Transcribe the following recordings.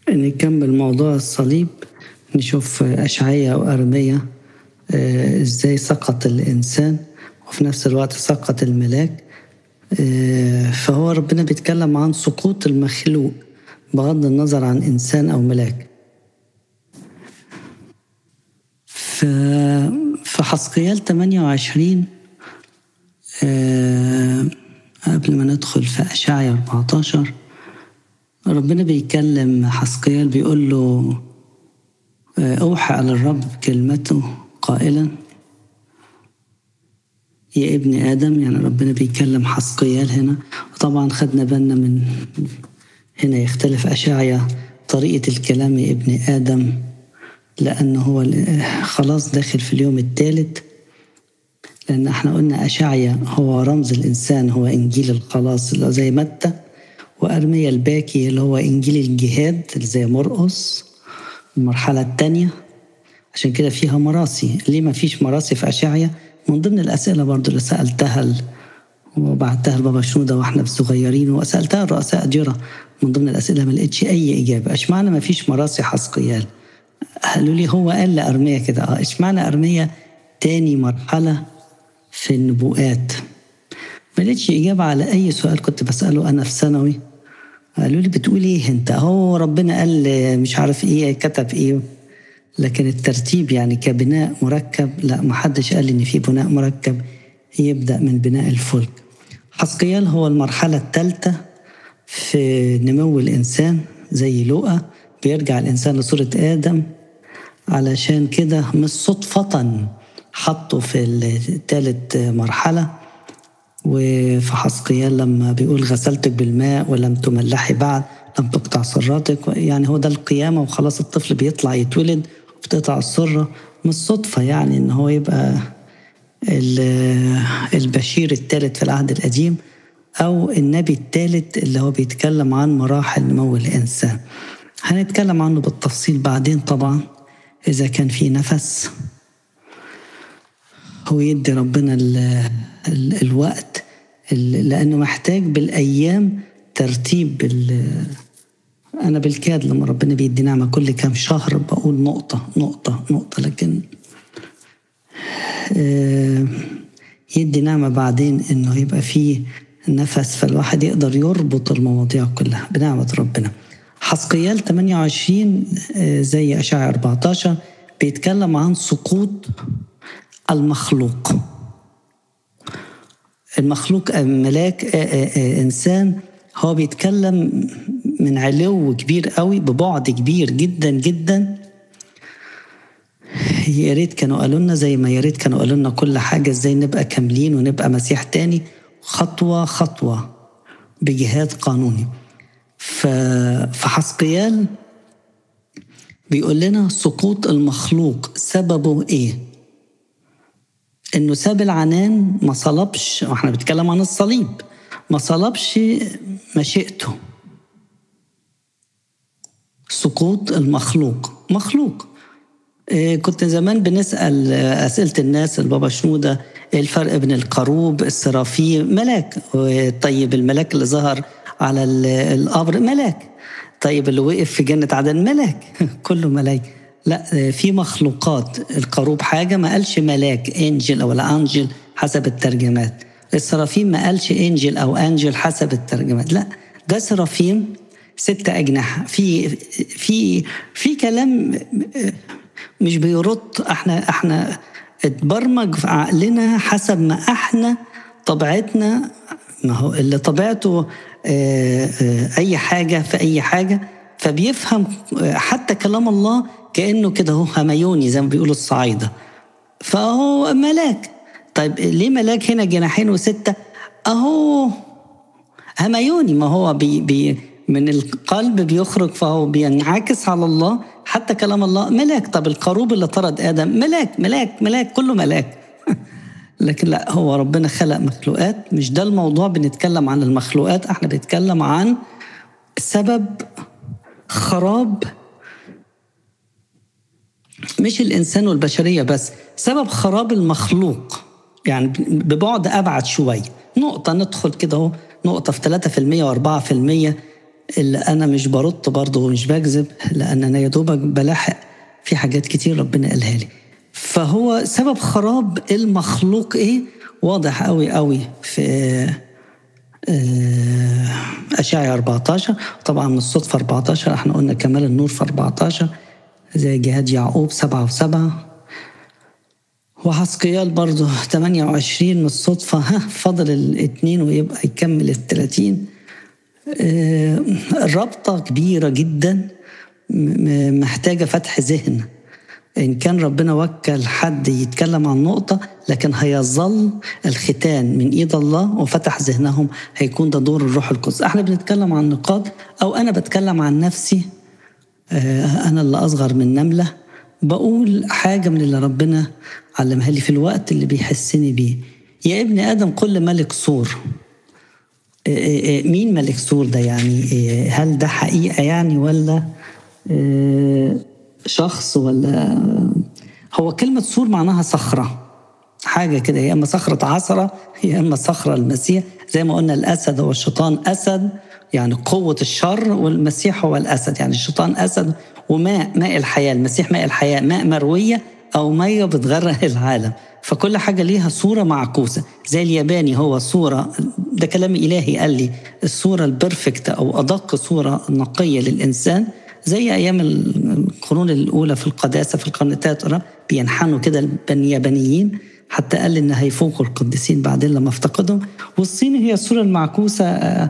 نكمل موضوع الصليب نشوف أشعية وأرمية آه، إزاي سقط الإنسان وفي نفس الوقت سقط الملاك آه، فهو ربنا بيتكلم عن سقوط المخلوق بغض النظر عن إنسان أو ملاك ف- في حسقيال 28 آه، قبل ما ندخل في أشعيا 14 ربنا بيكلم حسقيال بيقول له آه، أوحى على الرب كلمته قائلا يا ابن آدم يعني ربنا بيكلم حسقيال هنا وطبعا خدنا بالنا من هنا يختلف أشعيا طريقة الكلام يا ابن آدم لأنه هو ال- خلاص داخل في اليوم الثالث لأن احنا قلنا أشعيا هو رمز الإنسان هو إنجيل الخلاص اللي هو زي متى وأرميا الباكي اللي هو إنجيل الجهاد اللي زي مرقس المرحلة الثانية عشان كده فيها مراسي ليه ما فيش مراسي في أشعيا من ضمن الأسئلة برضو اللي سألتها ال- وبعتها لبابا شنودة واحنا صغيرين وسألتها الرؤساء أديرة من ضمن الأسئلة ما لقيتش أي إجابة اشمعنى ما فيش مراسي حسقيال قالوا لي هو قال لأرميا كده اه اشمعنى أرميا تاني مرحلة في النبوءات ما لقيتش إجابة على أي سؤال كنت بسأله أنا في ثانوي قالوا لي بتقول إيه أنت هو ربنا قال مش عارف إيه كتب إيه لكن الترتيب يعني كبناء مركب لا ما حدش قال لي إن في بناء مركب يبدأ من بناء الفلك حسقيال هو المرحلة الثالثة في نمو الإنسان زي لوقا بيرجع الإنسان لصورة آدم علشان كده مش صدفة حطه في الثالث مرحلة وفي حسقيال لما بيقول غسلتك بالماء ولم تملحي بعد لم تقطع سراتك يعني هو ده القيامة وخلاص الطفل بيطلع يتولد وبتقطع السرة مش صدفة يعني إن هو يبقى ال- البشير الثالث في العهد القديم أو النبي الثالث اللي هو بيتكلم عن مراحل نمو الإنسان هنتكلم عنه بالتفصيل بعدين طبعا إذا كان في نفس هو يدي ربنا ال ال الوقت ال- لأنه محتاج بالأيام ترتيب ال- أنا بالكاد لما ربنا بيدي نعمة كل كام شهر بقول نقطة نقطة نقطة لكن آه، يدي نعمة بعدين إنه يبقى فيه نفس فالواحد يقدر يربط المواضيع كلها بنعمة ربنا حسقيال 28 آه، زي أشعة 14 بيتكلم عن سقوط المخلوق المخلوق ملاك آه، آه، آه، إنسان هو بيتكلم من علو كبير قوي ببعد كبير جدا جدا يا ريت كانوا قالوا لنا زي ما يا ريت كانوا قالوا لنا كل حاجه ازاي نبقى كاملين ونبقى مسيح تاني خطوه خطوه بجهاد قانوني ف- فحسقيال بيقول لنا سقوط المخلوق سببه ايه انه ساب العنان ما صلبش واحنا بنتكلم عن الصليب ما صلبش مشيئته سقوط المخلوق مخلوق إيه، كنت زمان بنسأل آه، أسئلة الناس البابا شنودة إيه الفرق بين القروب السرافيم ملاك طيب الملاك اللي ظهر على ال- القبر ملاك طيب اللي وقف في جنة عدن ملاك كله ملاك لا آه، في مخلوقات القروب حاجة ما قالش ملاك انجل أو لا انجل حسب الترجمات السرافيم ما قالش انجل أو انجل حسب الترجمات لا ده سرافيم ست أجنحة في في في كلام آه، مش بيرد احنا احنا اتبرمج في عقلنا حسب ما احنا طبيعتنا ما هو اللي طبيعته آه، آه، اي حاجه في اي حاجه فبيفهم آه، حتى كلام الله كانه كده هو هميوني زي ما بيقولوا الصعايده فهو ملاك طيب ليه ملاك هنا جناحين وسته اهو هميوني ما هو بي بي من القلب بيخرج فهو بينعكس على الله حتى كلام الله ملاك طب القروب اللي طرد ادم ملاك ملاك ملاك كله ملاك لكن لا هو ربنا خلق مخلوقات مش ده الموضوع بنتكلم عن المخلوقات احنا بنتكلم عن سبب خراب مش الانسان والبشريه بس سبب خراب المخلوق يعني ببعد ابعد شويه نقطه ندخل كده اهو نقطه في 3% و4% اللي انا مش برد برضه ومش بكذب لان انا يا دوبك بلاحق في حاجات كتير ربنا قالها لي فهو سبب خراب المخلوق ايه واضح قوي قوي في أشعة 14 طبعا من الصدفة 14 احنا قلنا كمال النور في 14 زي جهاد يعقوب سبعة وسبعة وحسقيال برضه 28 من الصدفة ها فضل الاثنين ويبقى يكمل ال 30 رابطة كبيرة جدا محتاجة فتح ذهن إن كان ربنا وكل حد يتكلم عن نقطة لكن هيظل الختان من إيد الله وفتح ذهنهم هيكون ده دور الروح القدس احنا بنتكلم عن نقاط أو أنا بتكلم عن نفسي أنا اللي أصغر من نملة بقول حاجة من اللي ربنا علمها لي في الوقت اللي بيحسني بيه يا ابن آدم كل ملك سور مين ملك سور ده يعني هل ده حقيقة يعني ولا شخص ولا هو كلمة سور معناها صخرة حاجة كده يا إما صخرة عصرة يا إما صخرة المسيح زي ما قلنا الأسد هو الشيطان أسد يعني قوة الشر والمسيح هو الأسد يعني الشيطان أسد وماء ماء الحياة المسيح ماء الحياة ماء مروية أو مية بتغرق العالم فكل حاجة ليها صورة معكوسة زي الياباني هو صورة ده كلام إلهي قال لي الصورة البرفكت أو أدق صورة نقية للإنسان زي أيام القرون الأولى في القداسة في القرن الثالث بينحنوا كده اليابانيين حتى قال إن هيفوقوا القديسين بعدين لما افتقدهم والصين هي الصورة المعكوسة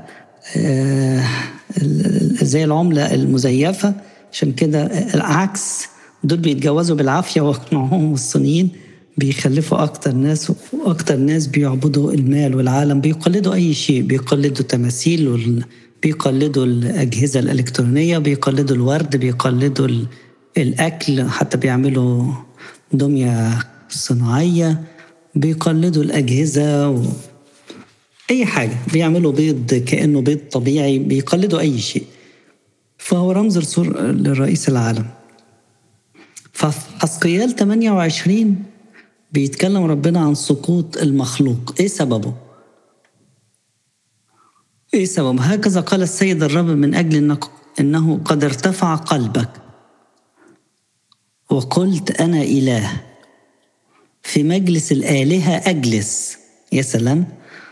زي العملة المزيفة عشان كده العكس دول بيتجوزوا بالعافية واقنعوهم الصينيين بيخلفوا أكتر ناس وأكتر ناس بيعبدوا المال والعالم بيقلدوا أي شيء بيقلدوا تماثيل وال... بيقلدوا الأجهزة الإلكترونية بيقلدوا الورد بيقلدوا الأكل حتى بيعملوا دمية صناعية بيقلدوا الأجهزة و... أي حاجة بيعملوا بيض كأنه بيض طبيعي بيقلدوا أي شيء فهو رمز الصور لرئيس العالم فحسقيال 28 بيتكلم ربنا عن سقوط المخلوق ايه سببه ايه سبب هكذا قال السيد الرب من اجل انك انه قد ارتفع قلبك وقلت انا اله في مجلس الالهه اجلس يا سلام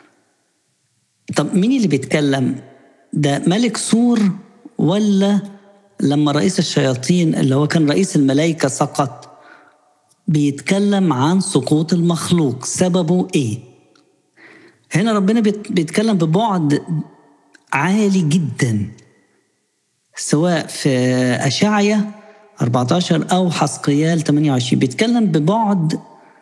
طب مين اللي بيتكلم ده ملك سور ولا لما رئيس الشياطين اللي هو كان رئيس الملائكه سقط بيتكلم عن سقوط المخلوق سببه ايه هنا ربنا بيتكلم ببعد عالي جدا سواء في أشعية 14 أو حسقيال 28 بيتكلم ببعد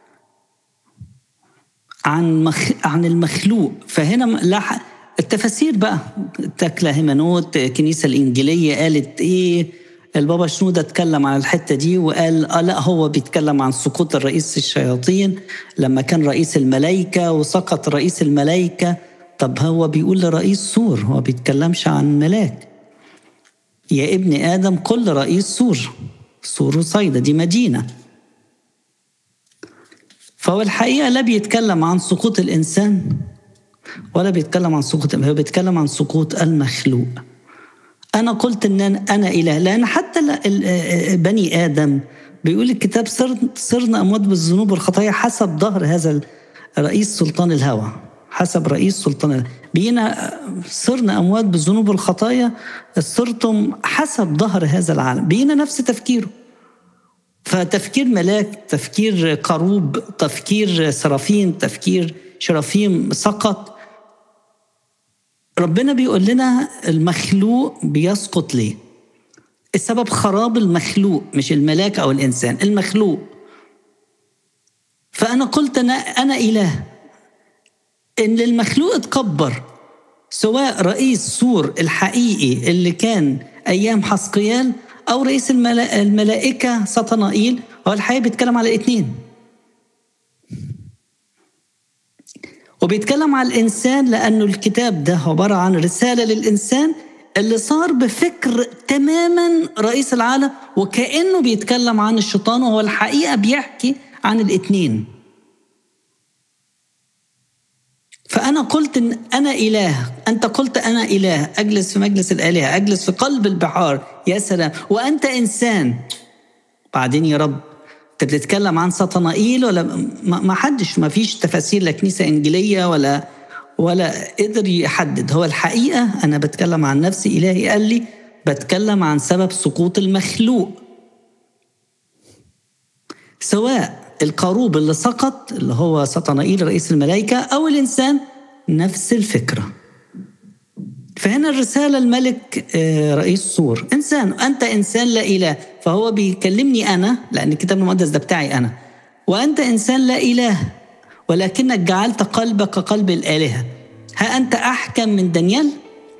عن مخ... عن المخلوق فهنا لا التفاسير بقى تكلا هيمانوت الكنيسة الإنجيلية قالت إيه البابا شنودة اتكلم عن الحتة دي وقال آه لا هو بيتكلم عن سقوط الرئيس الشياطين لما كان رئيس الملائكة وسقط رئيس الملائكة طب هو بيقول لرئيس سور هو بيتكلمش عن ملاك يا ابن آدم كل رئيس سور سور صيدا دي مدينة فهو الحقيقة لا بيتكلم عن سقوط الإنسان ولا بيتكلم عن سقوط هو بيتكلم عن سقوط المخلوق أنا قلت إن أنا إله لأن حتى بني آدم بيقول الكتاب صرنا أموات بالذنوب والخطايا حسب ظهر هذا رئيس سلطان الهوى حسب رئيس سلطان الهوى بينا صرنا أموات بالذنوب والخطايا صرتم حسب ظهر هذا العالم بينا نفس تفكيره فتفكير ملاك تفكير قروب تفكير سرافين تفكير شرافيم سقط ربنا بيقول لنا المخلوق بيسقط ليه السبب خراب المخلوق مش الملاك او الانسان المخلوق فانا قلت انا انا اله ان المخلوق اتكبر سواء رئيس سور الحقيقي اللي كان ايام حسقيال او رئيس الملائكه سطنائيل هو الحقيقه بيتكلم على الاثنين وبيتكلم على الإنسان لأنه الكتاب ده عبارة عن رسالة للإنسان اللي صار بفكر تماما رئيس العالم وكأنه بيتكلم عن الشيطان وهو الحقيقة بيحكي عن الاتنين فأنا أنا قلت إن أنا إله أنت قلت أنا إله أجلس في مجلس الآلهة أجلس في قلب البحار يا سلام وأنت إنسان بعدين يا رب أنت بتتكلم عن سطنائيل ولا ما حدش ما فيش تفاسير لا كنيسة إنجيلية ولا ولا قدر يحدد هو الحقيقة أنا بتكلم عن نفسي إلهي قال لي بتكلم عن سبب سقوط المخلوق سواء القاروب اللي سقط اللي هو سطنائيل رئيس الملائكة أو الإنسان نفس الفكرة فهنا الرسالة الملك رئيس سور إنسان أنت إنسان لا إله فهو بيكلمني أنا لأن الكتاب المقدس ده بتاعي أنا وأنت إنسان لا إله ولكنك جعلت قلبك قلب الآلهة ها أنت أحكم من دانيال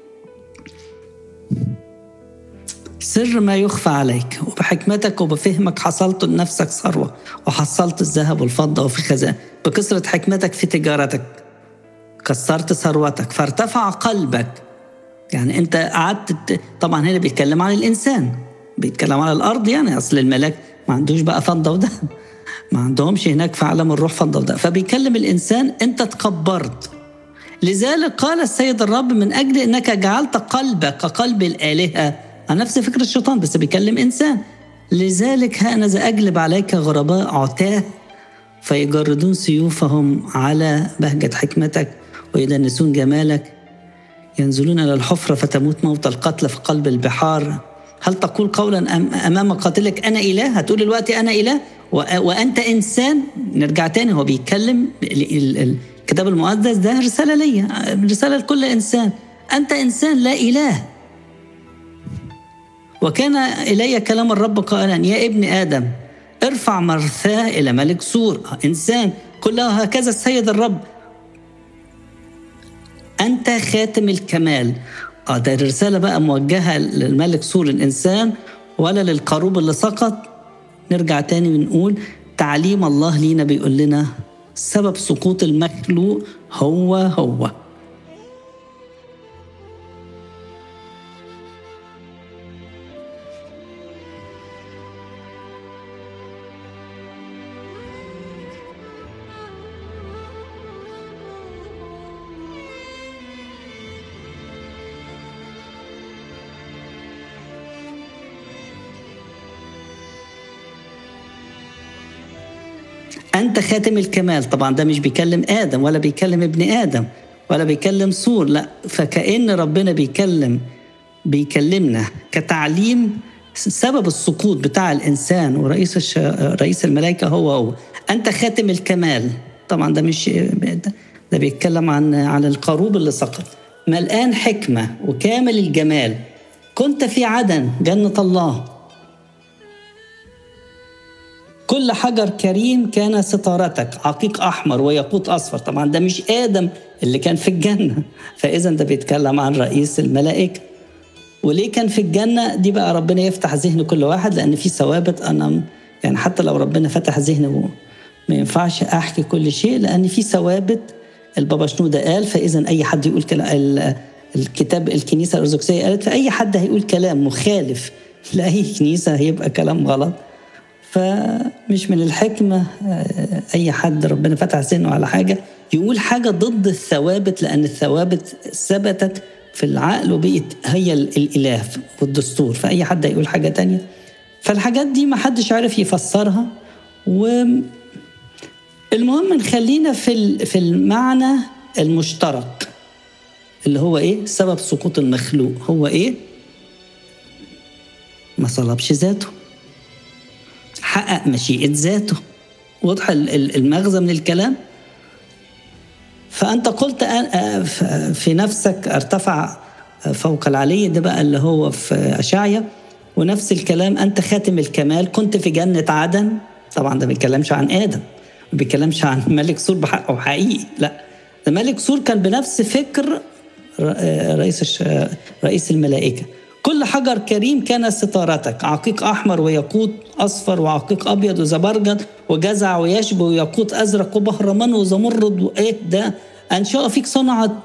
سر ما يخفى عليك وبحكمتك وبفهمك حصلت لنفسك ثروة وحصلت الذهب والفضة وفي خزان بكثرة حكمتك في تجارتك كسرت ثروتك فارتفع قلبك يعني انت قعدت طبعا هنا بيتكلم عن الانسان بيتكلم على الارض يعني اصل الملاك ما عندوش بقى فضه وذهب ما عندهمش هناك في عالم الروح فضه وذهب فبيكلم الانسان انت تكبرت لذلك قال السيد الرب من اجل انك جعلت قلبك كقلب الالهه على نفس فكر الشيطان بس بيكلم انسان لذلك هانذا اجلب عليك غرباء عتاه فيجردون سيوفهم على بهجه حكمتك ويدنسون جمالك ينزلون الى الحفره فتموت موت القتل في قلب البحار هل تقول قولا امام قاتلك انا اله هتقول الوقت انا اله وانت انسان نرجع تاني هو بيتكلم الكتاب المقدس ده رساله ليا رساله لكل انسان انت انسان لا اله وكان الي كلام الرب قائلا يا ابن ادم ارفع مرثاه الى ملك سور انسان كلها هكذا السيد الرب أنت خاتم الكمال اه ده الرسالة بقى موجهة للملك سور الإنسان ولا للقاروب اللي سقط نرجع تاني ونقول تعليم الله لينا بيقول لنا سبب سقوط المخلوق هو هو أنت خاتم الكمال طبعا ده مش بيكلم آدم ولا بيكلم ابن آدم ولا بيكلم سور لا فكأن ربنا بيكلم بيكلمنا كتعليم سبب السقوط بتاع الإنسان ورئيس الش... رئيس الملائكة هو هو أنت خاتم الكمال طبعا ده مش ده بيتكلم عن عن القاروب اللي سقط ملآن حكمة وكامل الجمال كنت في عدن جنة الله كل حجر كريم كان ستارتك عقيق احمر وياقوت اصفر طبعا ده مش ادم اللي كان في الجنه فاذا ده بيتكلم عن رئيس الملائكه وليه كان في الجنه دي بقى ربنا يفتح ذهن كل واحد لان في ثوابت انا يعني حتى لو ربنا فتح ذهنه ما ينفعش احكي كل شيء لان في ثوابت البابا شنودة قال فاذا اي حد يقول كلام الكتاب الكنيسه الارثوذكسيه قالت فاي حد هيقول كلام مخالف لاي كنيسه هيبقى كلام غلط فمش من الحكمة أي حد ربنا فتح ذهنه على حاجة يقول حاجة ضد الثوابت لأن الثوابت ثبتت في العقل وبقت هي الإله والدستور فأي حد هيقول حاجة تانية فالحاجات دي ما حدش عارف يفسرها و المهم نخلينا في في المعنى المشترك اللي هو ايه سبب سقوط المخلوق هو ايه ما صلبش ذاته حقق مشيئة ذاته واضح المغزى من الكلام فأنت قلت في نفسك ارتفع فوق العلي ده بقى اللي هو في أشعيا ونفس الكلام أنت خاتم الكمال كنت في جنة عدن طبعا ده ما بيتكلمش عن آدم ما بيتكلمش عن ملك سور بحقه حقيقي لا ده ملك سور كان بنفس فكر رئيس رئيس الملائكه كل حجر كريم كان ستارتك عقيق أحمر وياقوت أصفر وعقيق أبيض وزبرجد وجزع ويشب وياقوت أزرق وبهرمان وزمرد وإيه ده أنشأ فيك صنعة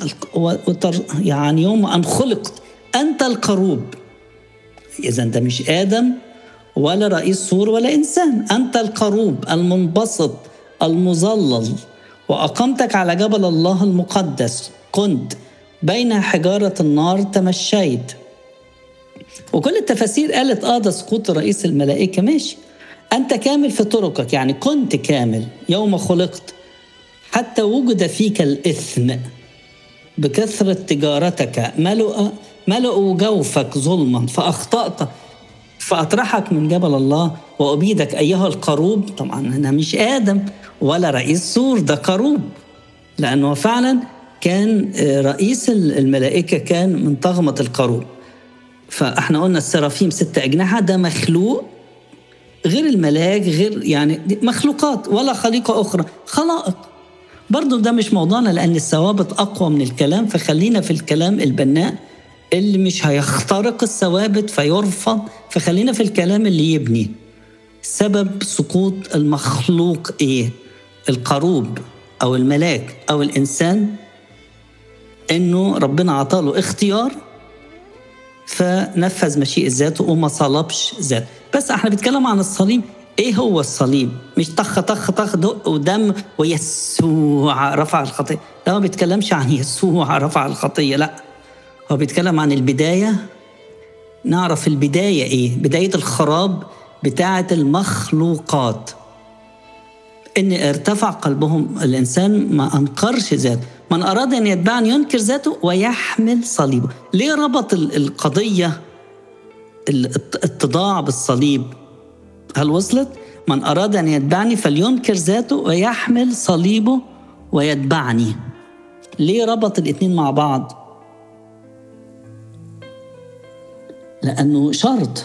يعني يوم أن خلقت أنت القروب إذا ده مش آدم ولا رئيس سور ولا إنسان أنت القروب المنبسط المظلل وأقمتك على جبل الله المقدس كنت بين حجارة النار تمشيت وكل التفاسير قالت اه ده سقوط رئيس الملائكة ماشي أنت كامل في طرقك يعني كنت كامل يوم خلقت حتى وجد فيك الإثم بكثرة تجارتك ملؤ ملؤوا جوفك ظلما فأخطأت فأطرحك من جبل الله وأبيدك أيها القروب طبعا أنا مش آدم ولا رئيس سور ده قروب لأنه فعلا كان رئيس الملائكة كان من طغمة القروب فاحنا قلنا السرافيم ست أجنحة ده مخلوق غير الملاك غير يعني مخلوقات ولا خليقة أخرى خلائق برضو ده مش موضوعنا لأن الثوابت أقوى من الكلام فخلينا في الكلام البناء اللي مش هيخترق الثوابت فيرفض فخلينا في الكلام اللي يبني سبب سقوط المخلوق ايه القروب او الملاك او الانسان انه ربنا عطاله اختيار فنفذ مشيئة ذاته وما صلبش ذاته بس احنا بنتكلم عن الصليب ايه هو الصليب مش طخ طخ طخ دق ودم ويسوع رفع الخطيه لا ما بيتكلمش عن يسوع رفع الخطيه لا هو بيتكلم عن البدايه نعرف البدايه ايه بدايه الخراب بتاعه المخلوقات ان ارتفع قلبهم الانسان ما انكرش ذاته من اراد ان يتبعني ينكر ذاته ويحمل صليبه ليه ربط القضيه الاتضاع بالصليب هل وصلت؟ من أراد أن يتبعني فلينكر ذاته ويحمل صليبه ويتبعني ليه ربط الاتنين مع بعض؟ لأنه شرط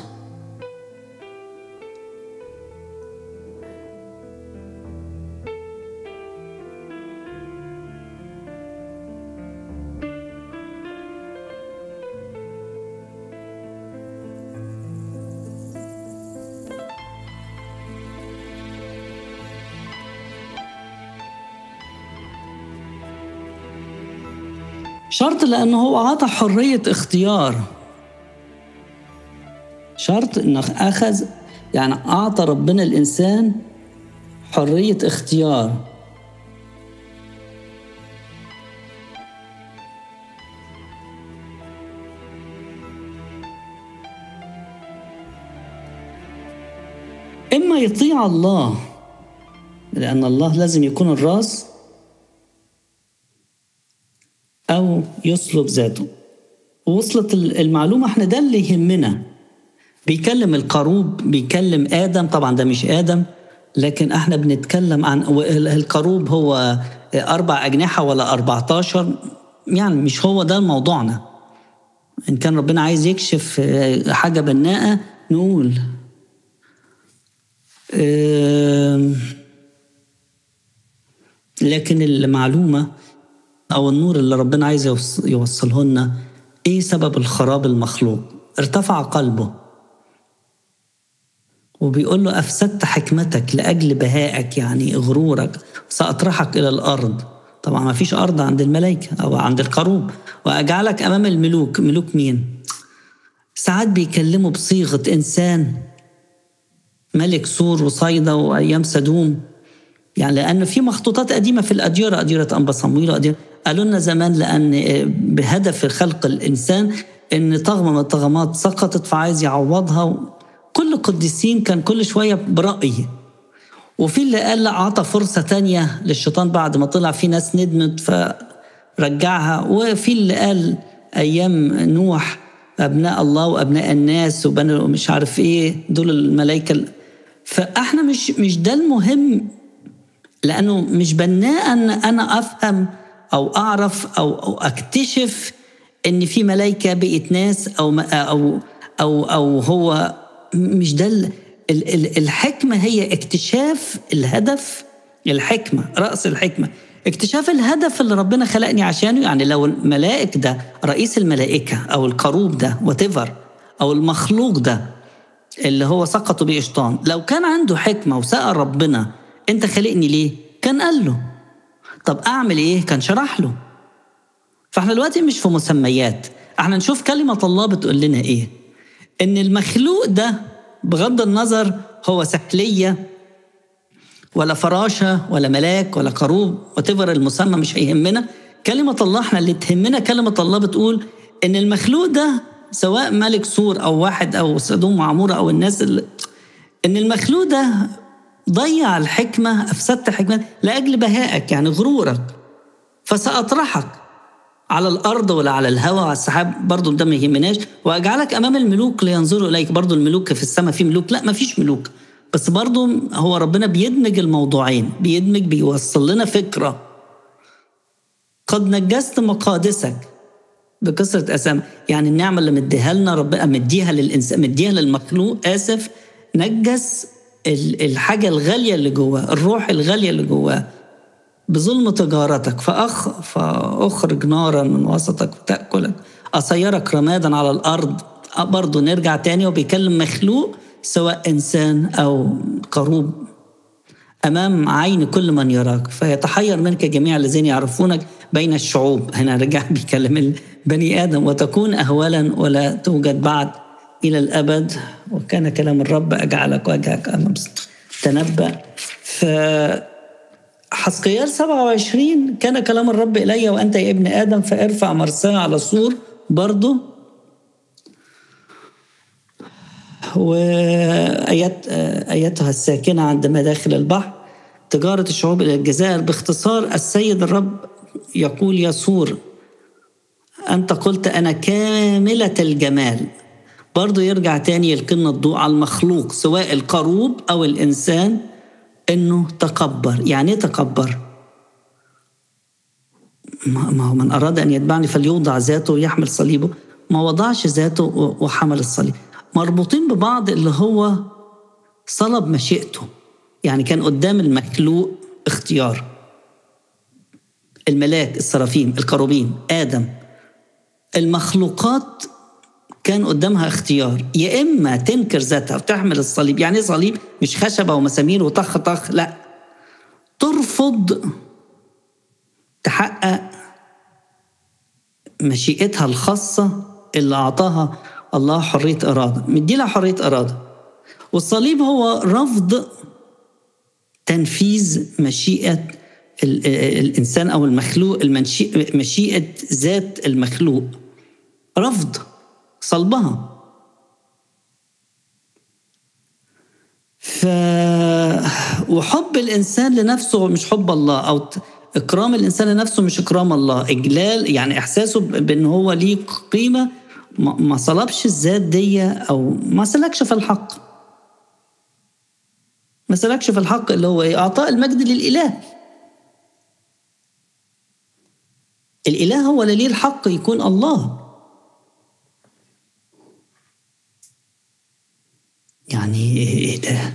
شرط لأنه هو عطى حرية اختيار شرط انه اخذ يعني اعطى ربنا الانسان حريه اختيار اما يطيع الله لان الله لازم يكون الراس او يصلب ذاته وصلت المعلومه احنا ده اللي يهمنا بيكلم القروب بيكلم آدم طبعا ده مش آدم لكن احنا بنتكلم عن القروب هو أربع أجنحة ولا 14 يعني مش هو ده موضوعنا إن كان ربنا عايز يكشف حاجة بناءة نقول لكن المعلومة أو النور اللي ربنا عايز يوصله لنا إيه سبب الخراب المخلوق ارتفع قلبه وبيقول له أفسدت حكمتك لأجل بهائك يعني غرورك سأطرحك إلى الأرض طبعا ما فيش أرض عند الملائكة أو عند القروب وأجعلك أمام الملوك ملوك مين ساعات بيكلموا بصيغة إنسان ملك سور وصيدا وأيام سدوم يعني لأن في مخطوطات قديمة في الأديرة أديرة أنبا صمويل وأديرة قالوا لنا زمان لأن بهدف خلق الإنسان إن طغمة من الطغمات سقطت فعايز يعوضها كل القديسين كان كل شوية برأي وفي اللي قال لا أعطى فرصة تانية للشيطان بعد ما طلع في ناس ندمت فرجعها وفي اللي قال أيام نوح أبناء الله وأبناء الناس وبنو مش عارف إيه دول الملائكة فإحنا مش مش ده المهم لأنه مش بناء أن أنا أفهم أو أعرف أو, أو أكتشف إن في ملائكة بقت ناس أو أو أو أو هو مش ده الحكمة هي اكتشاف الهدف الحكمة رأس الحكمة اكتشاف الهدف اللي ربنا خلقني عشانه يعني لو الملائك ده رئيس الملائكة أو القروب ده وتفر أو المخلوق ده اللي هو سقطوا بيه شيطان لو كان عنده حكمة وسأل ربنا أنت خلقني ليه؟ كان قال له طب أعمل إيه؟ كان شرح له فاحنا دلوقتي مش في مسميات احنا نشوف كلمة الله بتقول لنا إيه ان المخلوق ده بغض النظر هو سحليه ولا فراشة ولا ملاك ولا كروب وتفر المسمى مش هيهمنا كلمة الله احنا اللي تهمنا كلمة الله بتقول ان المخلوق ده سواء ملك سور او واحد او سدوم وعمورة او الناس اللي ان المخلوق ده ضيع الحكمة افسدت الحكمة لاجل بهائك يعني غرورك فسأطرحك على الارض ولا على الهواء على السحاب برضه ده ما يهمناش واجعلك امام الملوك لينظروا اليك برضه الملوك في السماء في ملوك لا ما فيش ملوك بس برضه هو ربنا بيدمج الموضوعين بيدمج بيوصل لنا فكره قد نجست مقادسك بكثرة أسامي يعني النعمة اللي مديها لنا ربنا مديها للإنسان مديها للمخلوق آسف نجس الحاجة الغالية اللي جواه الروح الغالية اللي جواه بظلم تجارتك فأخ فأخرج نارا من وسطك وتأكلك أصيرك رمادا على الأرض برضه نرجع تاني وبيكلم مخلوق سواء إنسان أو قروب أمام عين كل من يراك فيتحير منك جميع الذين يعرفونك بين الشعوب هنا رجع بيكلم بني آدم وتكون أهوالا ولا توجد بعد إلى الأبد وكان كلام الرب أجعلك وجهك أمام تنبأ ف حسقيال 27 كان كلام الرب إلي وأنت يا ابن آدم فارفع مرساه على السور برضه وآيات آياتها الساكنة عند مداخل البحر تجارة الشعوب إلى الجزائر باختصار السيد الرب يقول يا سور أنت قلت أنا كاملة الجمال برضه يرجع تاني يلقينا الضوء على المخلوق سواء القروب أو الإنسان إنه تكبر يعني إيه تكبر؟ ما هو من أراد أن يتبعني فليوضع ذاته ويحمل صليبه ما وضعش ذاته وحمل الصليب مربوطين ببعض اللي هو صلب مشيئته يعني كان قدام المخلوق اختيار الملاك السرافيم الكروبين آدم المخلوقات كان قدامها اختيار يا إما تنكر ذاتها وتحمل الصليب يعني صليب مش خشبة ومسامير وطخ طخ لا ترفض تحقق مشيئتها الخاصة اللي أعطاها الله حرية إرادة مدي لها حرية إرادة والصليب هو رفض تنفيذ مشيئة الإنسان أو المخلوق مشيئة ذات المخلوق رفض صلبها ف وحب الإنسان لنفسه مش حب الله أو إكرام الإنسان لنفسه مش إكرام الله إجلال يعني إحساسه بأن هو ليه قيمة ما صلبش الذات دي أو ما سلكش في الحق ما سلكش في الحق اللي هو إيه أعطاء المجد للإله الإله هو اللي ليه الحق يكون الله يعني إيه ده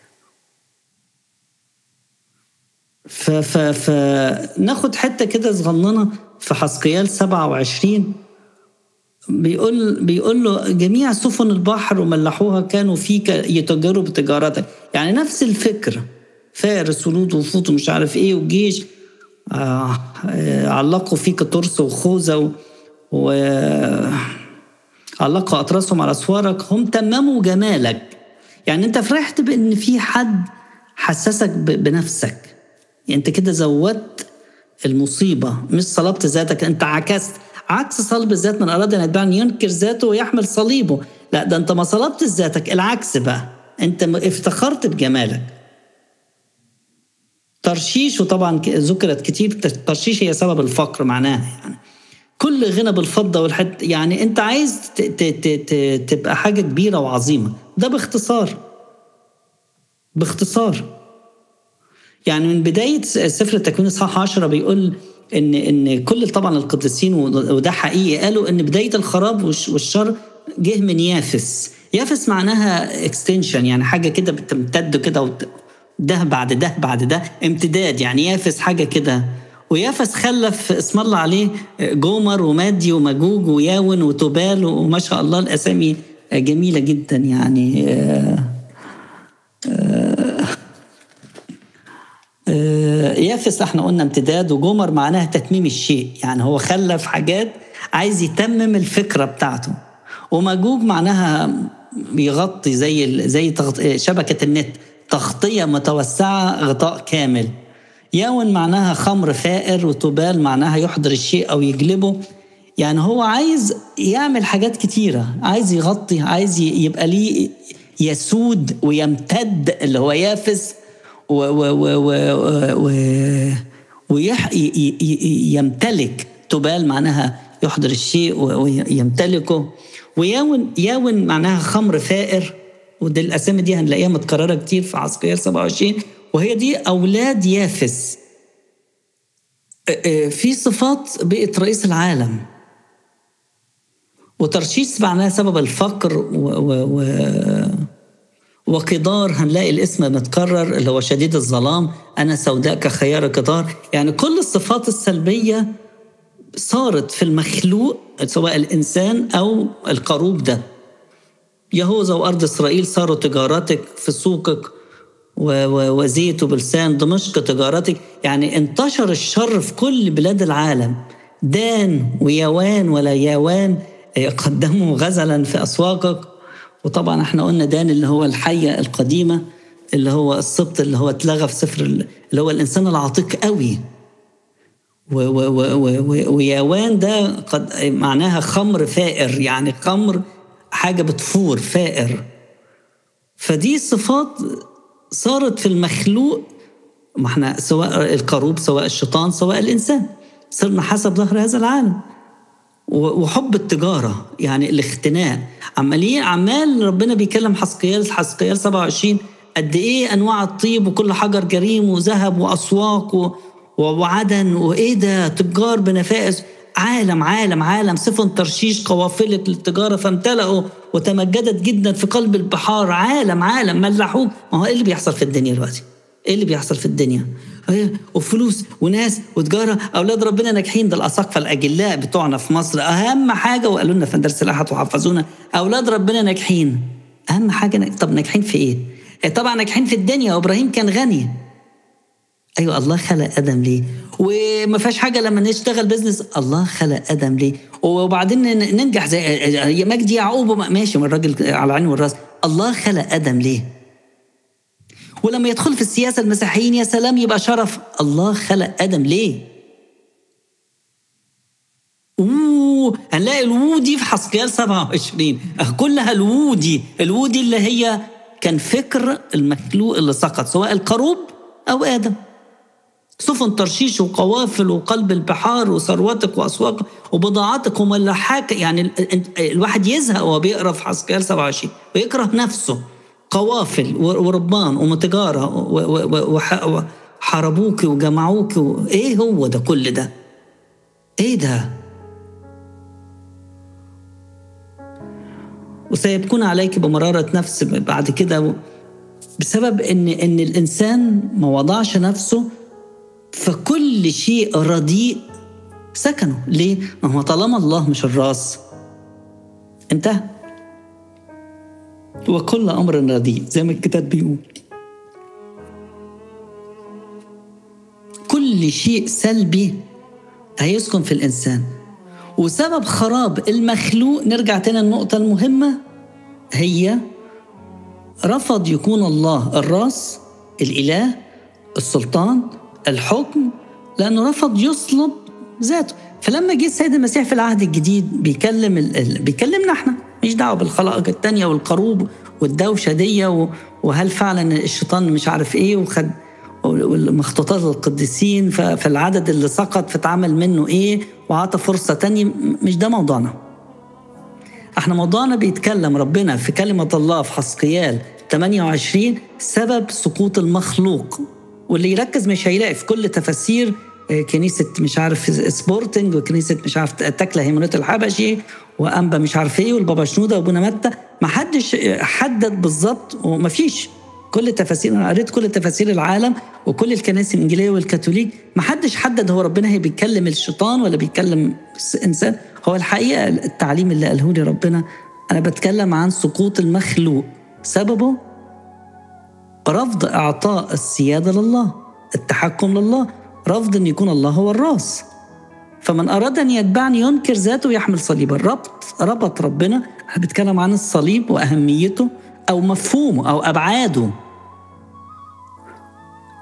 ف ف فناخد حتة كده صغننة في حسقيال 27 بيقول بيقول له جميع سفن البحر وملحوها كانوا فيك يتجروا بتجارتك يعني نفس الفكره فارس ولود وفوط ومش عارف ايه وجيش آه علقوا فيك ترس وخوذه و, و علقوا اطراسهم على اسوارك هم تمموا جمالك يعني انت فرحت بان في حد حسسك بنفسك يعني انت كده زودت المصيبه مش صلبت ذاتك انت عكست عكس صلب الذات من أراد أن يتبعني ينكر ذاته ويحمل صليبه لا ده أنت ما صلبت ذاتك العكس بقى أنت افتخرت بجمالك ترشيش وطبعا ذكرت كتير ترشيش هي سبب الفقر معناها يعني كل غنى بالفضة والحد يعني أنت عايز ت ت ت تبقى حاجة كبيرة وعظيمة ده باختصار باختصار يعني من بداية سفر التكوين إصحاح 10 بيقول ان ان كل طبعا القديسين وده حقيقي قالوا ان بدايه الخراب والشر جه من يافس يافس معناها اكستنشن يعني حاجه كده بتمتد كده ده بعد ده بعد ده امتداد يعني يافس حاجه كده ويافس خلف اسم الله عليه جومر ومادي ومجوج وياون وتوبال وما شاء الله الاسامي جميله جدا يعني آآ آآ يافس احنا قلنا امتداد وجمر معناها تتميم الشيء يعني هو خلف حاجات عايز يتمم الفكره بتاعته ومجوج معناها بيغطي زي زي شبكه النت تغطية متوسعة غطاء كامل ياون معناها خمر فائر وتبال معناها يحضر الشيء أو يجلبه يعني هو عايز يعمل حاجات كتيرة عايز يغطي عايز يبقى ليه يسود ويمتد اللي هو يافس و و و و و ويمتلك تبال معناها يحضر الشيء ويمتلكه وياون ياون معناها خمر فائر ودي الاسامي دي هنلاقيها متكرره كتير في عسكريال 27 وهي دي اولاد يافس في صفات بقت رئيس العالم وترشيش معناها سبب الفقر و, و, و وقدار هنلاقي الاسم متكرر اللي هو شديد الظلام أنا سوداء كخيار قدار يعني كل الصفات السلبية صارت في المخلوق سواء الإنسان أو القروب ده يهوذا وأرض إسرائيل صاروا تجارتك في سوقك وزيت وبلسان دمشق تجارتك يعني انتشر الشر في كل بلاد العالم دان ويوان ولا يوان قدموا غزلا في أسواقك وطبعا احنا قلنا دان اللي هو الحية القديمة اللي هو السبط اللي هو اتلغى في سفر اللي هو الإنسان العتيق قوي ويوان ده قد معناها خمر فائر يعني خمر حاجة بتفور فائر فدي صفات صارت في المخلوق ما احنا سواء الكروب سواء الشيطان سواء الإنسان صرنا حسب ظهر هذا العالم وحب التجارة يعني الاختناء عمالين عمال ربنا بيكلم حسقيال حسقيال 27 قد ايه انواع الطيب وكل حجر جريم وذهب واسواق وعدن وايه ده تجار بنفائس عالم عالم عالم سفن ترشيش قوافلة للتجارة فامتلأوا وتمجدت جدا في قلب البحار عالم عالم ملحوك ما هو ايه اللي بيحصل في الدنيا دلوقتي؟ ايه اللي بيحصل في الدنيا؟ وفلوس وناس وتجاره اولاد ربنا ناجحين ده الاساقفه الاجلاء بتوعنا في مصر اهم حاجه وقالوا لنا في درس الاحد وحفظونا اولاد ربنا ناجحين اهم حاجه طب ناجحين في ايه؟ طبعا ناجحين في الدنيا وابراهيم كان غني ايوه الله خلق ادم ليه؟ وما فيهاش حاجه لما نشتغل بزنس الله خلق ادم ليه؟ وبعدين ننجح زي مجدي يعقوب ماشي من الراجل على عيني والراس الله خلق ادم ليه؟ ولما يدخل في السياسة المسيحيين يا سلام يبقى شرف الله خلق آدم ليه؟ اوه هنلاقي الوو دي في حسقيال 27 كلها الوو دي الوو دي اللي هي كان فكر المخلوق اللي سقط سواء الكروب او ادم سفن ترشيش وقوافل وقلب البحار وثروتك واسواق وبضاعتك وملاحاك يعني الواحد يزهق وهو بيقرا في حسقيال 27 ويكره نفسه قوافل وربان ومتجارة وحاربوك وجمعوك ايه هو ده كل ده ايه ده وسيبكون عليك بمرارة نفس بعد كده بسبب ان ان الانسان ما وضعش نفسه فكل شيء رديء سكنه ليه؟ ما هو طالما الله مش الراس انتهى وكل أمر رديء زي ما الكتاب بيقول كل شيء سلبي هيسكن في الإنسان وسبب خراب المخلوق نرجع تاني النقطة المهمة هي رفض يكون الله الراس الإله السلطان الحكم لأنه رفض يصلب ذاته فلما جه السيد المسيح في العهد الجديد بيكلم ال... بيكلمنا احنا مش دعوه بالخلائق التانية والقروب والدوشه دي وهل فعلا الشيطان مش عارف ايه وخد والمخطوطات القديسين فالعدد اللي سقط فتعمل منه ايه وعطى فرصه تانية مش ده موضوعنا احنا موضوعنا بيتكلم ربنا في كلمه الله في حسقيال 28 سبب سقوط المخلوق واللي يركز مش هيلاقي في كل تفاسير كنيسة مش عارف سبورتنج وكنيسة مش عارف تكلا هيمنوت الحبشي وأنبا مش عارف ايه والبابا شنودة وابونا متى ما حدش حدد بالظبط وما فيش كل تفاسير انا قريت كل تفاسير العالم وكل الكنائس الانجيليه والكاثوليك ما حدش حدد هو ربنا هي بيتكلم الشيطان ولا بيتكلم انسان هو الحقيقه التعليم اللي قاله لي ربنا انا بتكلم عن سقوط المخلوق سببه رفض اعطاء السياده لله التحكم لله رفض ان يكون الله هو الراس فمن اراد ان يتبعني ينكر ذاته ويحمل صليبا الربط ربط ربنا احنا بنتكلم عن الصليب واهميته او مفهومه او ابعاده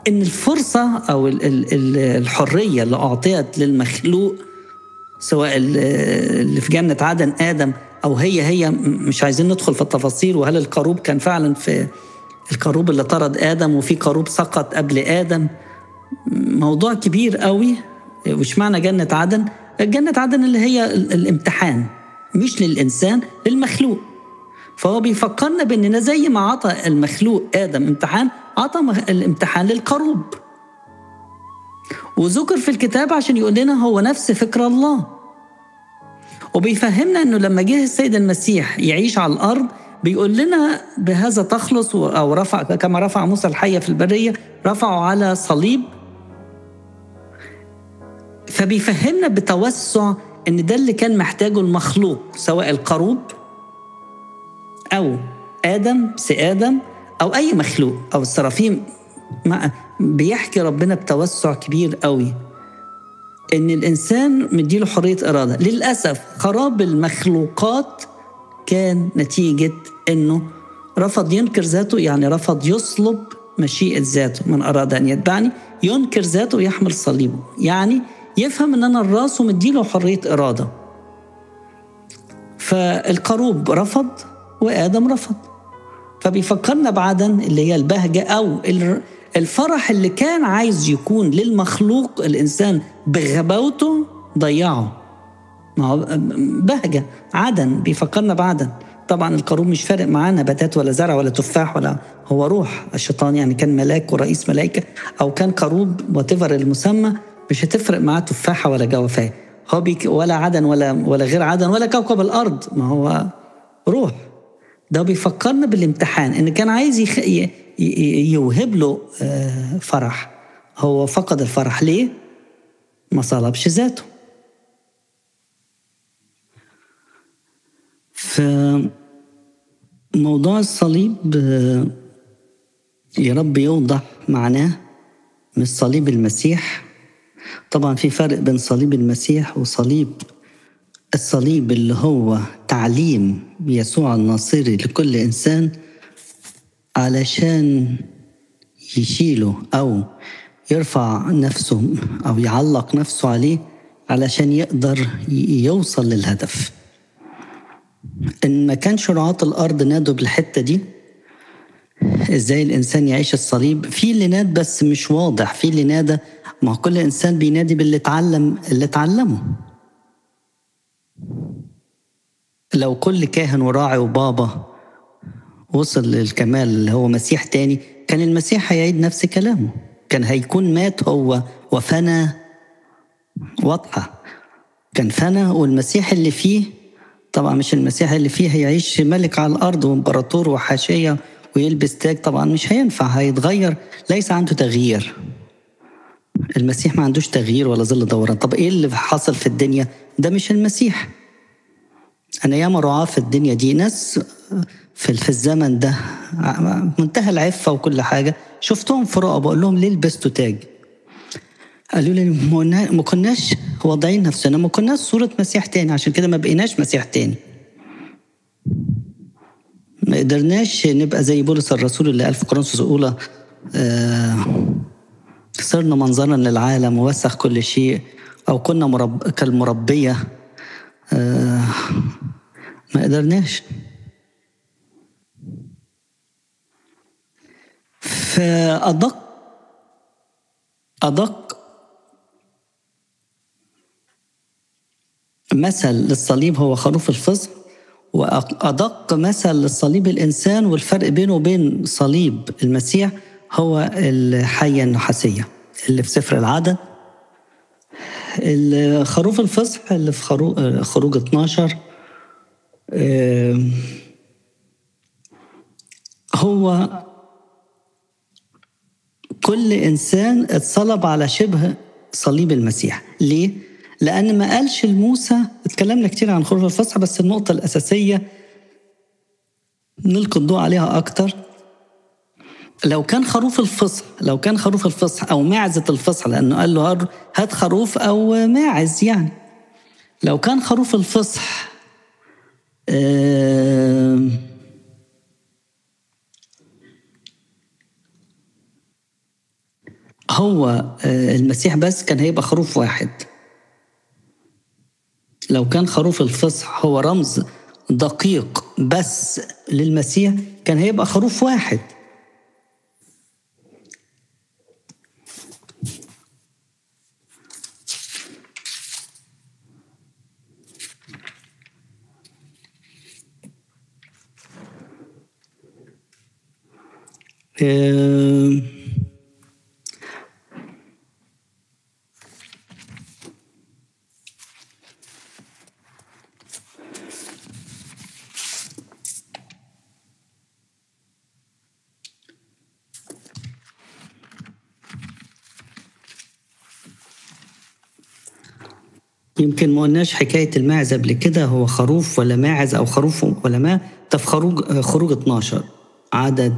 ان الفرصه او الحريه اللي اعطيت للمخلوق سواء اللي في جنه عدن ادم او هي هي مش عايزين ندخل في التفاصيل وهل الكروب كان فعلا في الكروب اللي طرد ادم وفي كروب سقط قبل ادم موضوع كبير قوي وش معنى جنه عدن جنه عدن اللي هي الامتحان مش للانسان للمخلوق فهو بيفكرنا باننا زي ما عطى المخلوق ادم امتحان عطى الامتحان للكروب وذكر في الكتاب عشان يقول لنا هو نفس فكر الله وبيفهمنا انه لما جه السيد المسيح يعيش على الارض بيقول لنا بهذا تخلص او رفع كما رفع موسى الحيه في البريه رفعوا على صليب فبيفهمنا بتوسع ان ده اللي كان محتاجه المخلوق سواء القروب او ادم سي ادم او اي مخلوق او السرافيم بيحكي ربنا بتوسع كبير قوي ان الانسان مديله حريه اراده للاسف خراب المخلوقات كان نتيجه انه رفض ينكر ذاته يعني رفض يصلب مشيئه ذاته من اراد ان يتبعني ينكر ذاته ويحمل صليبه يعني يفهم ان انا الراس ومديله حريه اراده فالقروب رفض وادم رفض فبيفكرنا بعدن اللي هي البهجه او الفرح اللي كان عايز يكون للمخلوق الانسان بغباوته ضيعه ما هو بهجه عدن بيفكرنا بعدن طبعا القارون مش فارق معاه نباتات ولا زرع ولا تفاح ولا هو روح الشيطان يعني كان ملاك ورئيس ملائكه او كان قروب واتيفر المسمى مش هتفرق معاه تفاحه ولا جوافه هو بيك ولا عدن ولا ولا غير عدن ولا كوكب الارض ما هو روح ده بيفكرنا بالامتحان ان كان عايز يخ... يوهب له فرح هو فقد الفرح ليه ما صلبش ذاته في موضوع الصليب يا رب يوضح معناه مش صليب المسيح طبعا في فرق بين صليب المسيح وصليب الصليب اللي هو تعليم يسوع الناصري لكل انسان علشان يشيله او يرفع نفسه او يعلق نفسه عليه علشان يقدر يوصل للهدف ان ما كانش رعاة الارض نادوا بالحته دي ازاي الانسان يعيش الصليب في اللي ناد بس مش واضح في اللي نادى ما هو كل انسان بينادي باللي اتعلم اللي اتعلمه لو كل كاهن وراعي وبابا وصل للكمال اللي هو مسيح تاني كان المسيح هيعيد نفس كلامه كان هيكون مات هو وفنى واضحة كان فنى والمسيح اللي فيه طبعا مش المسيح اللي فيه هيعيش ملك على الأرض وإمبراطور وحاشية ويلبس تاج طبعا مش هينفع هيتغير ليس عنده تغيير المسيح ما عندوش تغيير ولا ظل دوران طب ايه اللي حصل في الدنيا ده مش المسيح انا ياما رعاه في الدنيا دي ناس في في الزمن ده منتهى العفه وكل حاجه شفتهم في رؤى بقول لهم ليه لبستوا تاج قالوا لي ما كناش واضعين نفسنا ما كناش صوره مسيح تاني عشان كده ما بقيناش مسيح تاني ما قدرناش نبقى زي بولس الرسول اللي قال في كورنثوس الاولى آه صرنا منظرا للعالم ووسخ كل شيء او كنا مرب... كالمربيه آه ما قدرناش فأدق أدق مثل للصليب هو خروف الفصل وأدق مثل للصليب الإنسان والفرق بينه وبين صليب المسيح هو الحية النحاسية اللي في سفر العدد الخروف الفصح اللي في خروج 12 هو كل انسان اتصلب على شبه صليب المسيح ليه لان ما قالش لموسى اتكلمنا كتير عن خروج الفصح بس النقطه الاساسيه نلقي الضوء عليها اكتر لو كان خروف الفصح لو كان خروف الفصح او معزه الفصح لانه قال له هات خروف او ماعز يعني لو كان خروف الفصح آه هو آه، المسيح بس كان هيبقى خروف واحد لو كان خروف الفصح هو رمز دقيق بس للمسيح كان هيبقى خروف واحد يمكن ما قلناش حكاية الماعز قبل كده هو خروف ولا ماعز أو خروف ولا ما ده في خروج خروج 12 عدد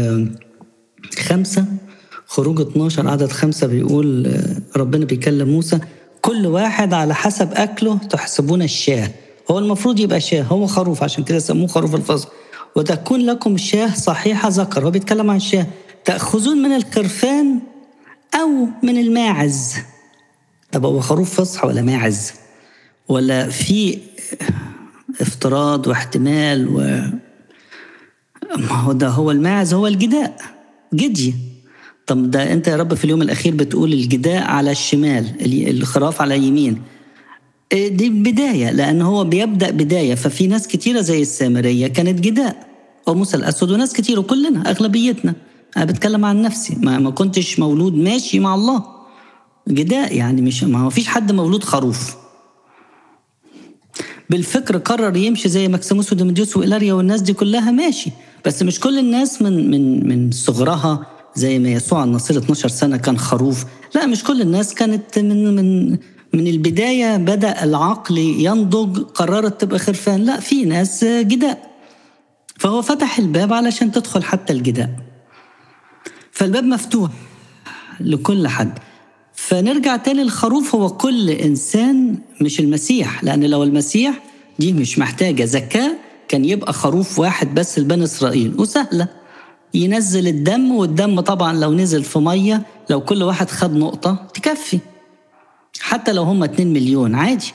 خمسة خروج 12 عدد خمسة بيقول ربنا بيكلم موسى كل واحد على حسب أكله تحسبون الشاه هو المفروض يبقى شاه هو خروف عشان كده سموه خروف الفصل وتكون لكم شاه صحيحة ذكر هو بيتكلم عن الشاه تأخذون من القرفان أو من الماعز طب هو خروف فصح ولا ماعز ولا في افتراض واحتمال و ما هو ده هو الماعز هو الجداء جدي طب ده انت يا رب في اليوم الاخير بتقول الجداء على الشمال الخراف على اليمين دي بداية لأن هو بيبدأ بداية ففي ناس كتيرة زي السامرية كانت جداء أو موسى الأسود وناس كتير وكلنا أغلبيتنا أنا بتكلم عن نفسي ما, ما كنتش مولود ماشي مع الله جداء يعني مش ما فيش حد مولود خروف بالفكر قرر يمشي زي مكسيموس وديمديوس وإلاريا والناس دي كلها ماشي بس مش كل الناس من من من صغرها زي ما يسوع النصير 12 سنة كان خروف لا مش كل الناس كانت من من من البداية بدأ العقل ينضج قررت تبقى خرفان لا في ناس جداء فهو فتح الباب علشان تدخل حتى الجداء فالباب مفتوح لكل حد فنرجع تاني الخروف هو كل إنسان مش المسيح لأن لو المسيح دي مش محتاجة زكاة كان يبقى خروف واحد بس لبني إسرائيل وسهلة ينزل الدم والدم طبعا لو نزل في مية لو كل واحد خد نقطة تكفي حتى لو هم 2 مليون عادي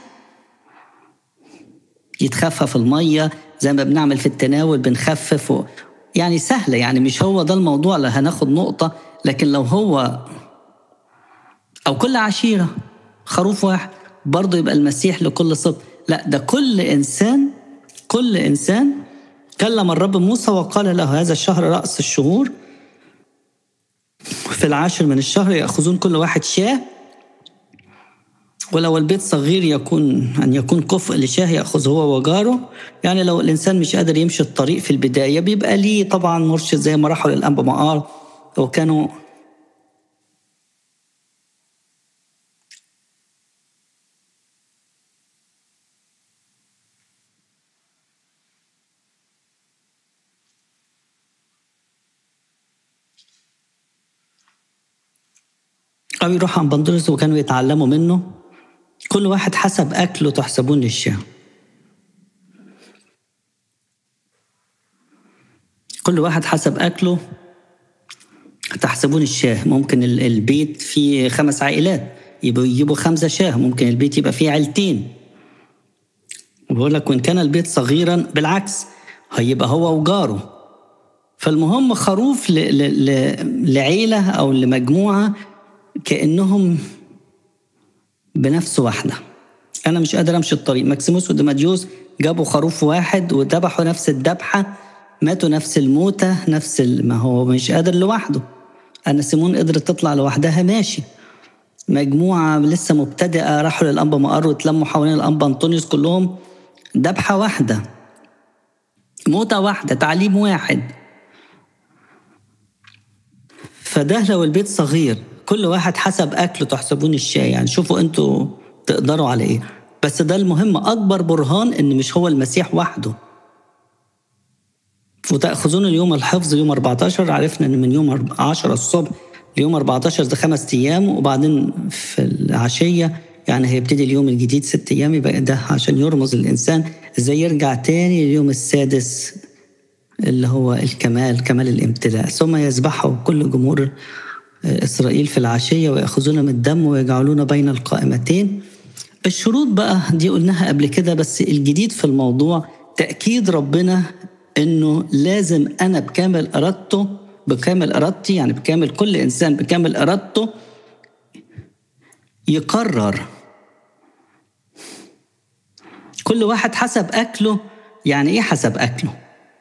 يتخفف المية زي ما بنعمل في التناول بنخفف و... يعني سهلة يعني مش هو ده الموضوع اللي هناخد نقطة لكن لو هو أو كل عشيرة خروف واحد برضه يبقى المسيح لكل صب لا ده كل إنسان كل إنسان كلم الرب موسى وقال له هذا الشهر رأس الشهور في العاشر من الشهر يأخذون كل واحد شاه ولو البيت صغير يكون أن يكون كفء لشاه يأخذ هو وجاره يعني لو الإنسان مش قادر يمشي الطريق في البداية بيبقى ليه طبعا مرشد زي ما راحوا للأنبا مقار وكانوا أو يروح عند بندرس وكانوا يتعلموا منه كل واحد حسب أكله تحسبون للشاه كل واحد حسب أكله تحسبون الشاه ممكن البيت فيه خمس عائلات يبقوا يجيبوا خمسة شاه ممكن البيت يبقى فيه عيلتين وبقول لك وإن كان البيت صغيرا بالعكس هيبقى هو وجاره فالمهم خروف ل... ل... لعيلة أو لمجموعة كأنهم بنفس واحدة أنا مش قادر أمشي الطريق ماكسيموس وديماديوس جابوا خروف واحد وذبحوا نفس الذبحة ماتوا نفس الموتة نفس ال... ما هو مش قادر لوحده أنا سيمون قدرت تطلع لوحدها ماشي مجموعة لسه مبتدئة راحوا للأنبا مقر وتلموا حوالين الأنبا أنطونيوس كلهم ذبحة واحدة موتة واحدة تعليم واحد فده لو البيت صغير كل واحد حسب أكله تحسبون الشاي يعني شوفوا أنتوا تقدروا على إيه بس ده المهم أكبر برهان إن مش هو المسيح وحده وتأخذون اليوم الحفظ يوم 14 عرفنا إن من يوم 10 الصبح ليوم 14 ده خمس أيام وبعدين في العشية يعني هيبتدي اليوم الجديد ست أيام يبقى ده عشان يرمز الإنسان إزاي يرجع تاني اليوم السادس اللي هو الكمال كمال الامتلاء ثم يذبحه كل جمهور إسرائيل في العشية ويأخذون من الدم ويجعلون بين القائمتين الشروط بقى دي قلناها قبل كده بس الجديد في الموضوع تأكيد ربنا إنه لازم أنا بكامل إرادته بكامل إرادتي يعني بكامل كل إنسان بكامل إرادته يقرر كل واحد حسب أكله يعني إيه حسب أكله؟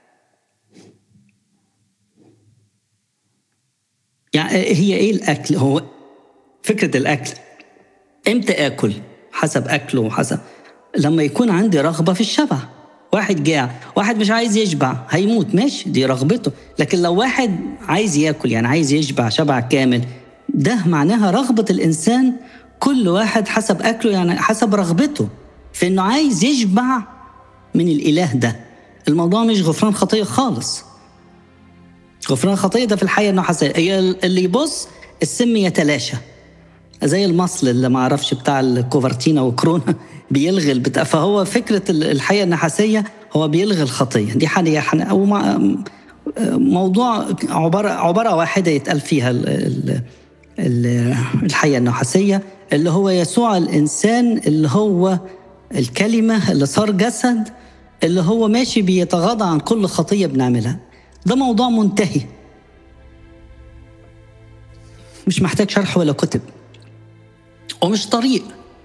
يعني هي إيه الأكل؟ هو فكرة الأكل إمتى آكل؟ حسب أكله وحسب لما يكون عندي رغبة في الشبع واحد جاع واحد مش عايز يشبع هيموت ماشي دي رغبته لكن لو واحد عايز ياكل يعني عايز يشبع شبع كامل ده معناها رغبة الإنسان كل واحد حسب أكله يعني حسب رغبته في إنه عايز يشبع من الإله ده الموضوع مش غفران خطية خالص غفران خطية ده في الحقيقة إنه حسن اللي يبص السم يتلاشى زي المصل اللي ما اعرفش بتاع الكوفرتينا وكورونا بيلغي البتاع فهو فكره الحقيقه النحاسيه هو بيلغي الخطيه دي حاجه او موضوع عباره عباره واحده يتقال فيها الحقيقه النحاسيه اللي هو يسوع الانسان اللي هو الكلمه اللي صار جسد اللي هو ماشي بيتغاضى عن كل خطيه بنعملها ده موضوع منتهي مش محتاج شرح ولا كتب ومش طريق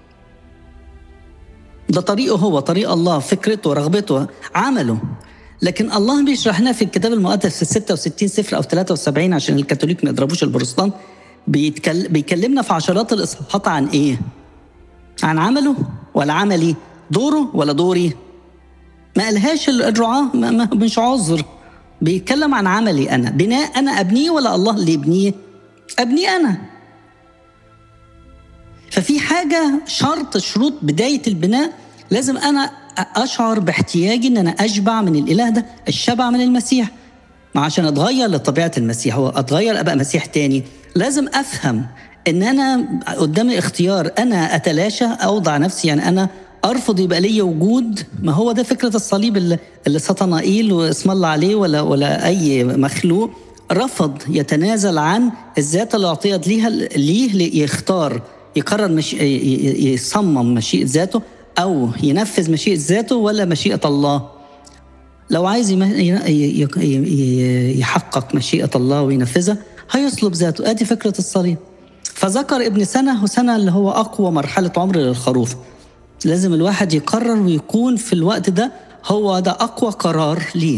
ده طريقه هو طريق الله فكرته رغبته عمله لكن الله بيشرح لنا في الكتاب المقدس في 66 سفر او 73 عشان الكاثوليك ما يضربوش البروتستانت بيتكلم بيكلمنا في عشرات الاصحاحات عن ايه؟ عن عمله ولا عملي؟ دوره ولا دوري؟ ما قالهاش الرعاة مش عذر بيتكلم عن عملي انا بناء انا ابنيه ولا الله اللي يبنيه؟ ابنيه انا ففي حاجة شرط شروط بداية البناء لازم أنا أشعر باحتياجي إن أنا أشبع من الإله ده الشبع من المسيح ما عشان أتغير لطبيعة المسيح هو أتغير أبقى مسيح تاني لازم أفهم إن أنا قدامي اختيار أنا أتلاشى أوضع نفسي يعني أنا ارفض يبقى لي وجود ما هو ده فكره الصليب اللي, اللي سطنائيل واسم الله عليه ولا ولا اي مخلوق رفض يتنازل عن الذات اللي اعطيت ليها ليه يختار يقرر مش... يصمم مشيئة ذاته أو ينفذ مشيئة ذاته ولا مشيئة الله لو عايز يحقق مشيئة الله وينفذها هيصلب ذاته ادي فكرة الصليب فذكر ابن سنة وسنة اللي هو أقوى مرحلة عمر للخروف لازم الواحد يقرر ويكون في الوقت ده هو ده أقوى قرار ليه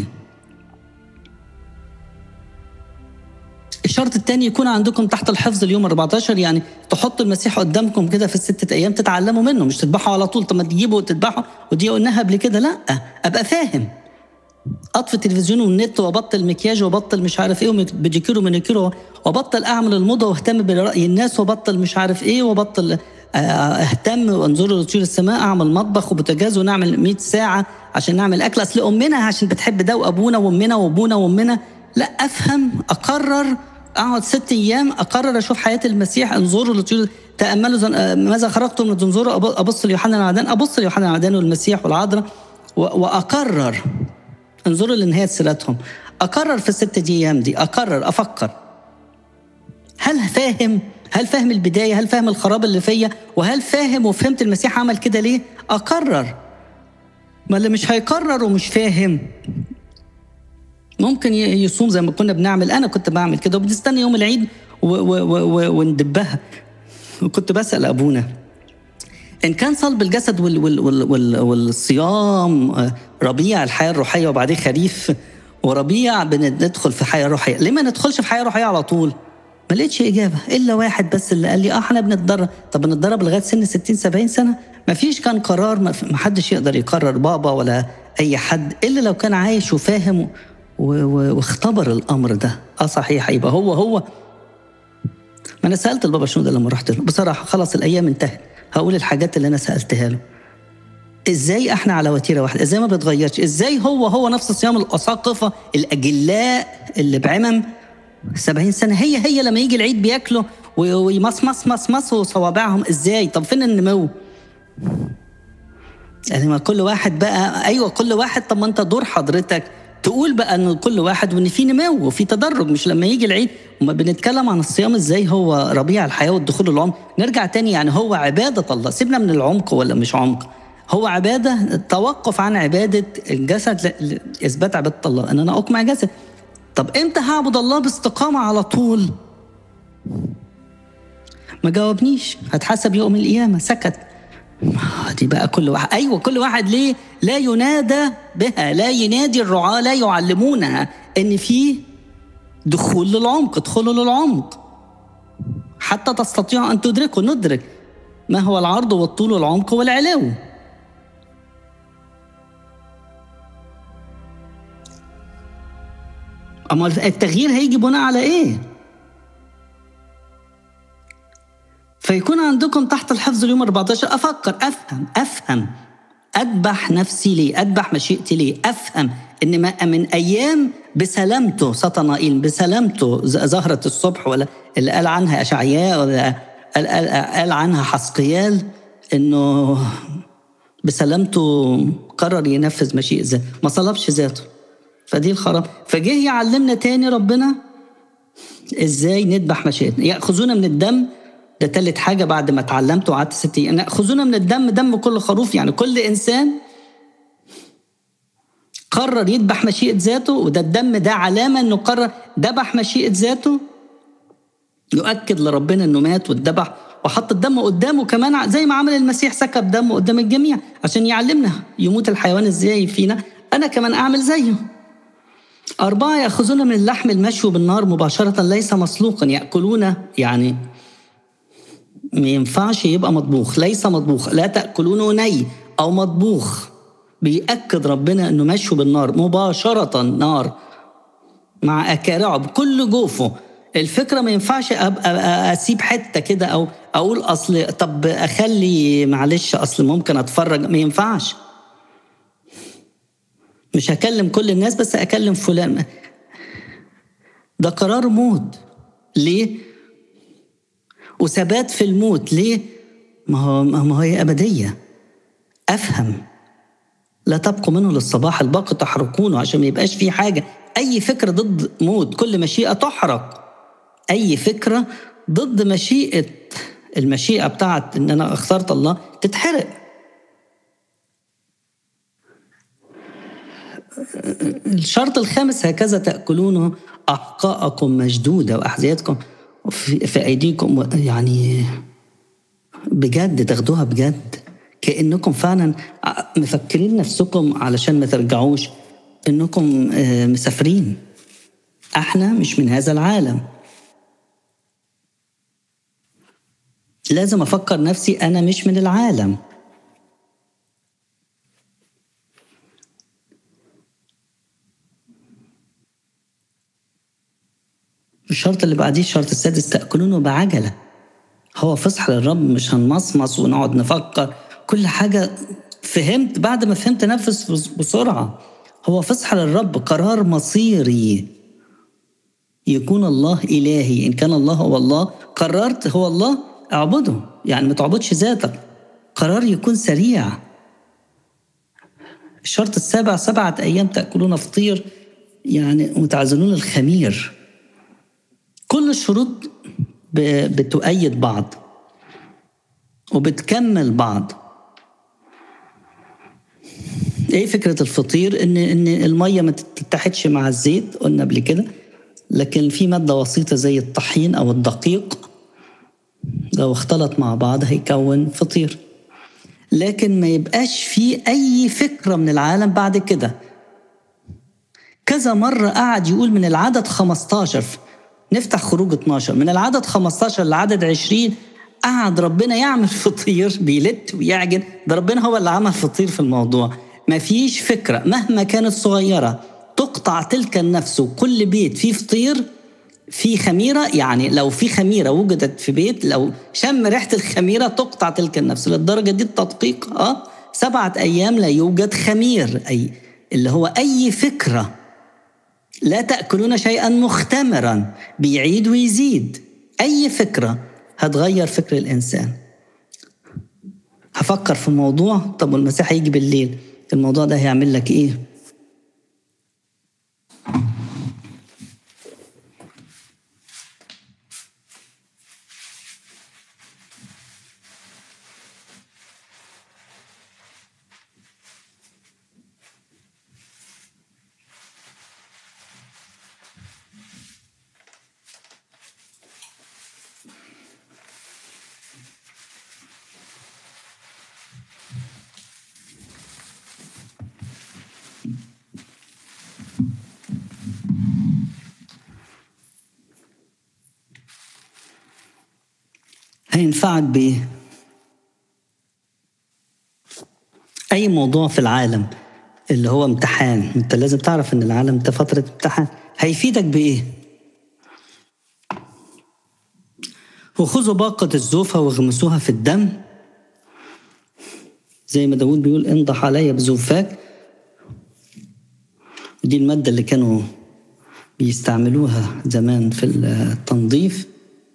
الشرط الثاني يكون عندكم تحت الحفظ اليوم 14 يعني تحطوا المسيح قدامكم كده في الستة أيام تتعلموا منه مش تذبحوا على طول طب ما تجيبوا وتذبحوا ودي قلناها قبل كده لا أبقى فاهم أطفي التلفزيون والنت وأبطل مكياج وأبطل مش عارف إيه وبيديكيرو ومانيكيرو وأبطل أعمل الموضة وأهتم برأي الناس وأبطل مش عارف إيه وأبطل اهتم وانظر لطيور السماء اعمل مطبخ وبوتاجاز ونعمل 100 ساعه عشان نعمل اكل اصل امنا عشان بتحب ده وابونا وامنا وابونا وامنا لا افهم اقرر اقعد ست ايام اقرر اشوف حياه المسيح انظروا لطيور تاملوا ماذا خرجتم لتنظروا ابص ليوحنا العدان ابص ليوحنا العدان والمسيح والعذراء واقرر انظروا لنهايه سيرتهم اقرر في الست دي ايام دي اقرر افكر هل فاهم هل فاهم البدايه هل فاهم الخراب اللي فيا وهل فاهم وفهمت المسيح عمل كده ليه اقرر ما اللي مش هيقرر ومش فاهم ممكن يصوم زي ما كنا بنعمل انا كنت بعمل كده وبنستنى يوم العيد وندبها وكنت بسال ابونا ان كان صلب الجسد وال وال وال وال والصيام ربيع الحياه الروحيه وبعدين خريف وربيع بندخل في حياه روحيه ليه ما ندخلش في حياه روحيه على طول ما لقيتش اجابه الا واحد بس اللي قال لي اه احنا بنتدرب طب بنتدرب لغايه سن 60 70 سنه ما فيش كان قرار ما حدش يقدر يقرر بابا ولا اي حد الا لو كان عايش وفاهم واختبر الامر ده اه صحيح يبقى هو هو ما انا سالت البابا شنودة لما رحت له بصراحه خلاص الايام انتهت هقول الحاجات اللي انا سالتها له ازاي احنا على وتيره واحده ازاي ما بيتغيرش ازاي هو هو نفس صيام الاساقفه الاجلاء اللي بعمم 70 سنه هي هي لما يجي العيد بياكلوا ويمصمص مصمصوا صوابعهم ازاي طب فين النمو يعني ما كل واحد بقى ايوه كل واحد طب ما انت دور حضرتك تقول بقى ان كل واحد وان في نمو وفي تدرج مش لما يجي العيد وما بنتكلم عن الصيام ازاي هو ربيع الحياه والدخول العمق نرجع تاني يعني هو عباده الله سيبنا من العمق ولا مش عمق هو عباده التوقف عن عباده الجسد لاثبات عباده الله ان انا اقمع جسد طب امتى هعبد الله باستقامه على طول ما جاوبنيش هتحسب يوم القيامه سكت دي بقى كل واحد ايوه كل واحد ليه لا ينادى بها لا ينادي الرعاة لا يعلمونها ان في دخول للعمق ادخلوا للعمق حتى تستطيعوا ان تدركوا ندرك ما هو العرض والطول والعمق والعلو اما التغيير هيجي بناء على ايه فيكون عندكم تحت الحفظ اليوم 14 افكر افهم افهم اذبح نفسي ليه اذبح مشيئتي ليه افهم ان ما من ايام بسلامته سطنائيل بسلامته زهرة الصبح ولا اللي قال عنها اشعياء ولا قال, قال, قال عنها حسقيال انه بسلامته قرر ينفذ مشيئة ذاته ما صلبش ذاته فدي الخراب فجه يعلمنا تاني ربنا ازاي نذبح مشيئتنا ياخذونا من الدم ده تالت حاجه بعد ما اتعلمت وقعدت ست ايام ياخذونا من الدم دم كل خروف يعني كل انسان قرر يذبح مشيئه ذاته وده الدم ده علامه انه قرر ذبح مشيئه ذاته يؤكد لربنا انه مات واتذبح وحط الدم قدامه كمان زي ما عمل المسيح سكب دمه قدام الجميع عشان يعلمنا يموت الحيوان ازاي فينا انا كمان اعمل زيه أربعة يأخذون من اللحم المشوي بالنار مباشرة ليس مسلوقا يأكلون يعني ما ينفعش يبقى مطبوخ ليس مطبوخ لا تأكلونه ني أو مطبوخ بيأكد ربنا أنه مشوي بالنار مباشرة نار مع أكارعه بكل جوفه الفكرة ما ينفعش أبقى أسيب حتة كده أو أقول أصل طب أخلي معلش أصل ممكن أتفرج ما ينفعش مش هكلم كل الناس بس أكلم فلان ده قرار موت ليه؟ وثبات في الموت ليه؟ ما هو ما هي أبدية أفهم لا تبقوا منه للصباح الباقي تحرقونه عشان ما يبقاش في حاجة أي فكرة ضد موت كل مشيئة تحرق أي فكرة ضد مشيئة المشيئة بتاعت إن أنا اخترت الله تتحرق الشرط الخامس هكذا تأكلونه أحقاءكم مشدودة وأحذيتكم في, في أيديكم يعني بجد تاخدوها بجد كأنكم فعلا مفكرين نفسكم علشان ما ترجعوش إنكم مسافرين احنا مش من هذا العالم لازم افكر نفسي انا مش من العالم الشرط اللي بعديه الشرط السادس تأكلونه بعجلة هو فصح للرب مش هنمصمص ونقعد نفكر كل حاجة فهمت بعد ما فهمت نفس بسرعة هو فصح للرب قرار مصيري يكون الله إلهي إن كان الله هو الله قررت هو الله اعبده يعني ما تعبدش ذاتك قرار يكون سريع الشرط السابع سبعة أيام تأكلون فطير يعني وتعزلون الخمير كل الشروط بتؤيد بعض وبتكمل بعض ايه فكرة الفطير ان ان المية ما تتحدش مع الزيت قلنا قبل كده لكن في مادة وسيطة زي الطحين او الدقيق لو اختلط مع بعض هيكون فطير لكن ما يبقاش في اي فكرة من العالم بعد كده كذا مرة قعد يقول من العدد 15 نفتح خروج 12 من العدد 15 لعدد 20 قعد ربنا يعمل فطير بيلت ويعجن ده ربنا هو اللي عمل فطير في الموضوع مفيش فكرة مهما كانت صغيرة تقطع تلك النفس وكل بيت فيه فطير في خميرة يعني لو في خميرة وجدت في بيت لو شم ريحة الخميرة تقطع تلك النفس للدرجة دي التدقيق اه سبعة أيام لا يوجد خمير أي اللي هو أي فكرة لا تأكلون شيئا مختمرا بيعيد ويزيد أي فكرة هتغير فكر الإنسان هفكر في موضوع طب والمسيح هيجي بالليل الموضوع ده هيعمل لك إيه هينفعك بايه اي موضوع في العالم اللي هو امتحان انت لازم تعرف ان العالم ده فتره امتحان هيفيدك بايه وخذوا باقة الزوفة واغمسوها في الدم زي ما داود بيقول انضح عليا بزوفاك دي المادة اللي كانوا بيستعملوها زمان في التنظيف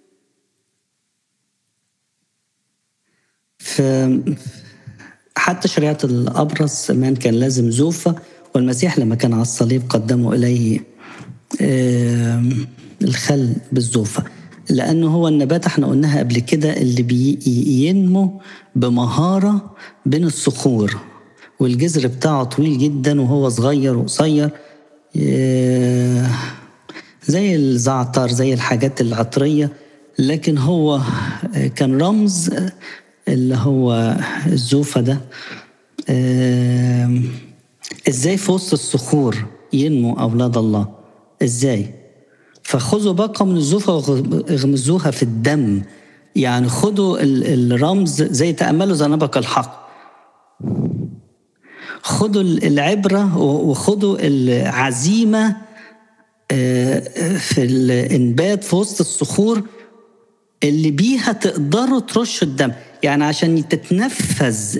ف حتى شريعة الأبرص زمان كان لازم زوفة والمسيح لما كان على الصليب قدموا إليه الخل بالزوفة لأنه هو النبات احنا قلناها قبل كده اللي بينمو بمهارة بين الصخور والجذر بتاعه طويل جدا وهو صغير وقصير زي الزعتر زي الحاجات العطرية لكن هو كان رمز اللي هو الزوفة ده ازاي في وسط الصخور ينمو أولاد الله ازاي فخذوا باقة من الزوفة واغمزوها في الدم يعني خدوا الرمز زي تأملوا زنبق الحق خدوا العبرة وخدوا العزيمة في الإنبات في وسط الصخور اللي بيها تقدروا ترشوا الدم يعني عشان تتنفذ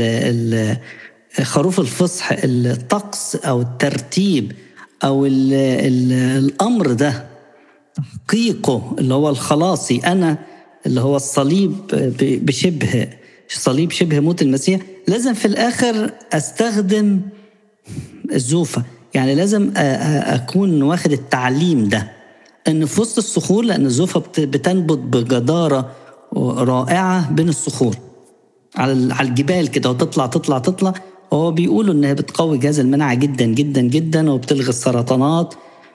خروف الفصح الطقس او الترتيب او ال ال الامر ده تحقيقه اللي هو الخلاصي انا اللي هو الصليب بشبه صليب شبه موت المسيح لازم في الاخر استخدم الزوفه يعني لازم اكون واخد التعليم ده ان في وسط الصخور لان الزوفه بتنبت بجداره رائعه بين الصخور على على الجبال كده وتطلع تطلع تطلع وهو بيقولوا انها بتقوي جهاز المناعه جدا جدا جدا وبتلغي السرطانات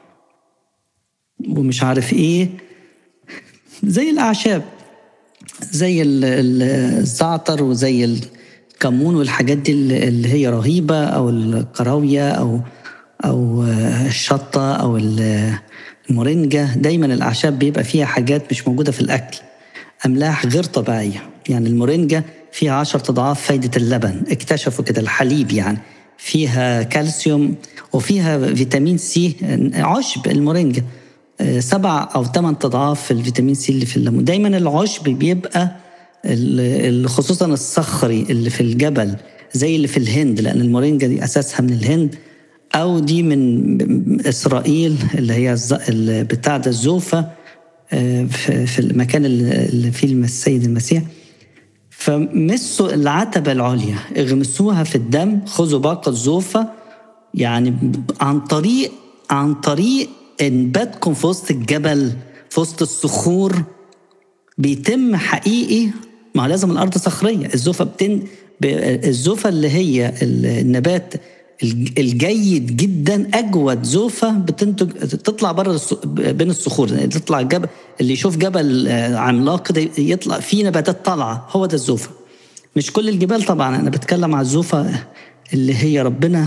ومش عارف ايه زي الاعشاب زي الزعتر وزي الكمون والحاجات دي اللي هي رهيبه او الكراويه او او الشطه او المورينجا دايما الاعشاب بيبقى فيها حاجات مش موجوده في الاكل املاح غير طبيعيه يعني المورينجا فيها عشرة أضعاف فايدة اللبن اكتشفوا كده الحليب يعني فيها كالسيوم وفيها فيتامين سي عشب المورينجا سبع أو ثمان أضعاف الفيتامين سي اللي في الليمون دايما العشب بيبقى خصوصا الصخري اللي في الجبل زي اللي في الهند لأن المورينجا دي أساسها من الهند أو دي من إسرائيل اللي هي بتاع ده الزوفة في المكان اللي فيه السيد المسيح فمسوا العتبة العليا اغمسوها في الدم خذوا باقة الزوفة يعني عن طريق عن طريق انباتكم في وسط الجبل في وسط الصخور بيتم حقيقي ما لازم الارض صخريه الزوفه بتن الزوفه اللي هي النبات الجيد جدا اجود زوفه بتنتج تطلع بره بين الصخور تطلع جبل اللي يشوف جبل عملاق كده يطلع فيه نباتات طالعه هو ده الزوفه مش كل الجبال طبعا انا بتكلم على الزوفه اللي هي ربنا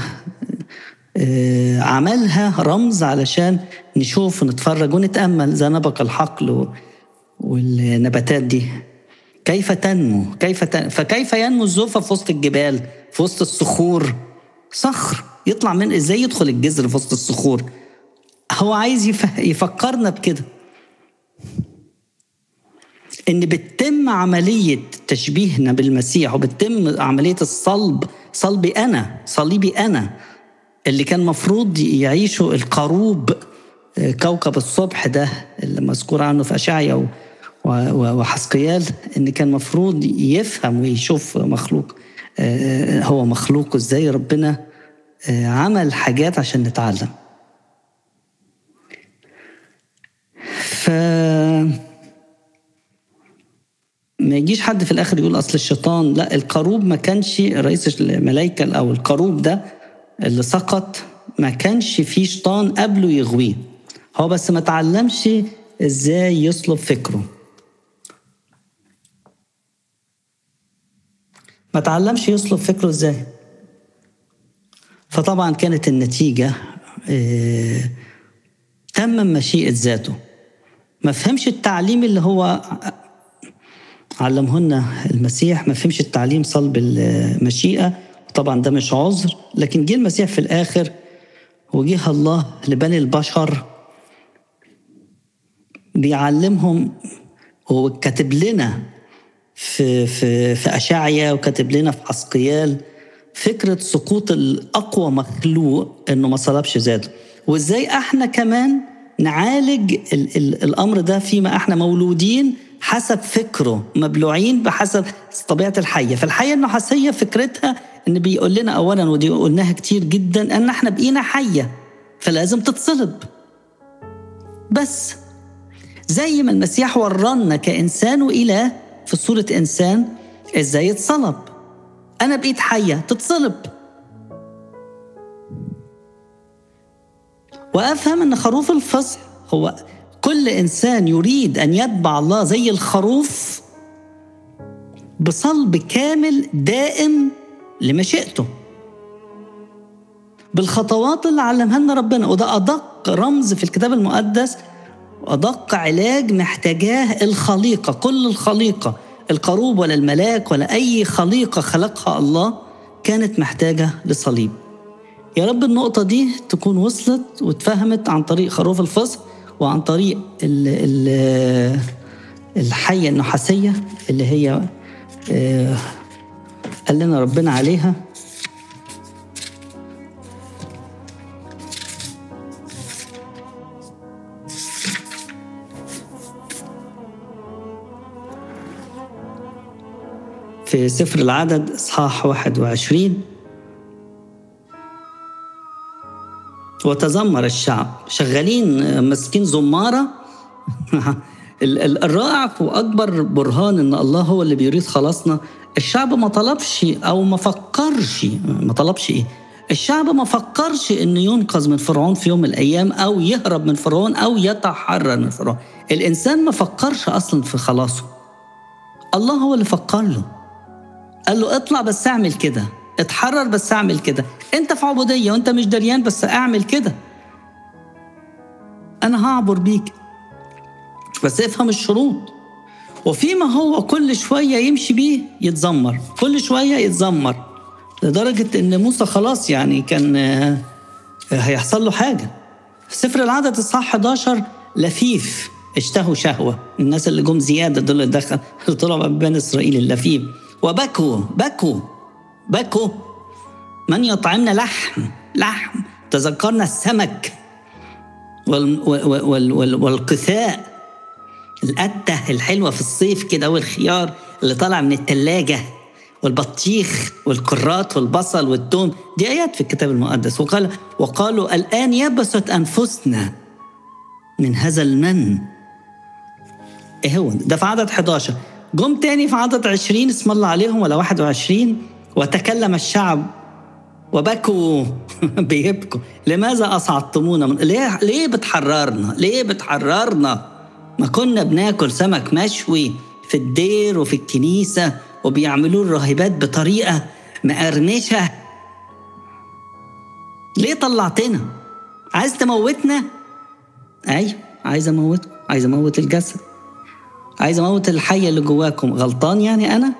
عملها رمز علشان نشوف ونتفرج ونتامل زي نبق الحقل والنباتات دي كيف تنمو كيف تنمو فكيف ينمو الزوفه في وسط الجبال في وسط الصخور صخر يطلع من ازاي يدخل الجذر في وسط الصخور هو عايز يفكرنا بكده ان بتتم عمليه تشبيهنا بالمسيح وبتتم عمليه الصلب صلبي انا صليبي انا اللي كان مفروض يعيشوا القروب كوكب الصبح ده اللي مذكور عنه في اشعيا وحسقيال ان كان مفروض يفهم ويشوف مخلوق هو مخلوق ازاي ربنا عمل حاجات عشان نتعلم ف ما يجيش حد في الاخر يقول اصل الشيطان لا القروب ما كانش رئيس الملائكه او القروب ده اللي سقط ما كانش فيه شيطان قبله يغويه هو بس ما تعلمش ازاي يصلب فكره ما تعلمش يصلب فكره ازاي فطبعا كانت النتيجة اه تمم مشيئة ذاته ما فهمش التعليم اللي هو علمهن المسيح ما فهمش التعليم صلب المشيئة طبعا ده مش عذر لكن جه المسيح في الآخر وجه الله لبني البشر بيعلمهم وكاتب لنا في في في اشعيا وكاتب لنا في حسقيال فكره سقوط الاقوى مخلوق انه ما صلبش ذاته وازاي احنا كمان نعالج ال ال الامر ده فيما احنا مولودين حسب فكره مبلوعين بحسب طبيعه الحيه فالحيه النحاسيه فكرتها ان بيقول لنا اولا ودي قلناها كتير جدا ان احنا بقينا حيه فلازم تتصلب بس زي ما المسيح ورانا كانسان واله في صوره انسان ازاي يتصلب انا بقيت حيه تتصلب وافهم ان خروف الفصح هو كل انسان يريد ان يتبع الله زي الخروف بصلب كامل دائم لمشيئته بالخطوات اللي علمها لنا ربنا وده ادق رمز في الكتاب المقدس وادق علاج محتاجاه الخليقه كل الخليقه القروب ولا الملاك ولا اي خليقه خلقها الله كانت محتاجه لصليب يا رب النقطه دي تكون وصلت واتفهمت عن طريق خروف الفصل وعن طريق ال ال الحيه النحاسيه اللي هي آه قال لنا ربنا عليها في سفر العدد إصحاح 21 وتذمر الشعب شغالين ماسكين زمارة الرائع وأكبر برهان إن الله هو اللي بيريد خلاصنا الشعب ما طلبش أو ما فكرش ما طلبش إيه الشعب ما فكرش إنه ينقذ من فرعون في يوم من الأيام أو يهرب من فرعون أو يتحرر من فرعون الإنسان ما فكرش أصلا في خلاصه الله هو اللي فكر له قال له اطلع بس اعمل كده اتحرر بس اعمل كده انت في عبوديه وانت مش دريان بس اعمل كده انا هعبر بيك بس افهم الشروط وفيما هو كل شويه يمشي بيه يتذمر كل شويه يتذمر لدرجه ان موسى خلاص يعني كان هيحصل له حاجه سفر العدد الصح 11 لفيف اشتهوا شهوه الناس اللي جم زياده دول اللي دخل اللي طلعوا من بني اسرائيل اللفيف وبكوا بكوا بكوا من يطعمنا لحم لحم تذكرنا السمك وال وال وال والقثاء القتة الحلوة في الصيف كده والخيار اللي طالع من التلاجة والبطيخ والكرات والبصل والثوم دي آيات في الكتاب المقدس وقال وقالوا الآن يبست أنفسنا من هذا المن إيه هو ده في عدد 11 جم تاني في عدد 20 اسم الله عليهم ولا 21 وتكلم الشعب وبكوا بيبكوا لماذا أصعدتمونا من ليه ليه بتحررنا ليه بتحررنا ما كنا بناكل سمك مشوي في الدير وفي الكنيسة وبيعملوا الراهبات بطريقة مقرمشة ليه طلعتنا عايز تموتنا ايوه عايز اموتكم عايز اموت الجسد عايز اموت الحيه اللي جواكم غلطان يعني انا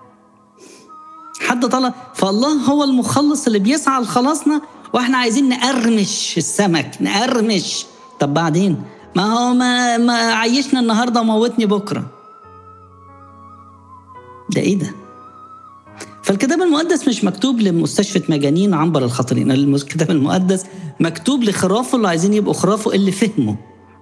حد طلع فالله هو المخلص اللي بيسعى لخلاصنا واحنا عايزين نقرمش السمك نقرمش طب بعدين ما هو ما, ما عيشنا النهارده وموتني بكره ده ايه ده فالكتاب المقدس مش مكتوب لمستشفى مجانين عنبر الخطرين الكتاب المقدس مكتوب لخرافه اللي عايزين يبقوا خرافه اللي فهموا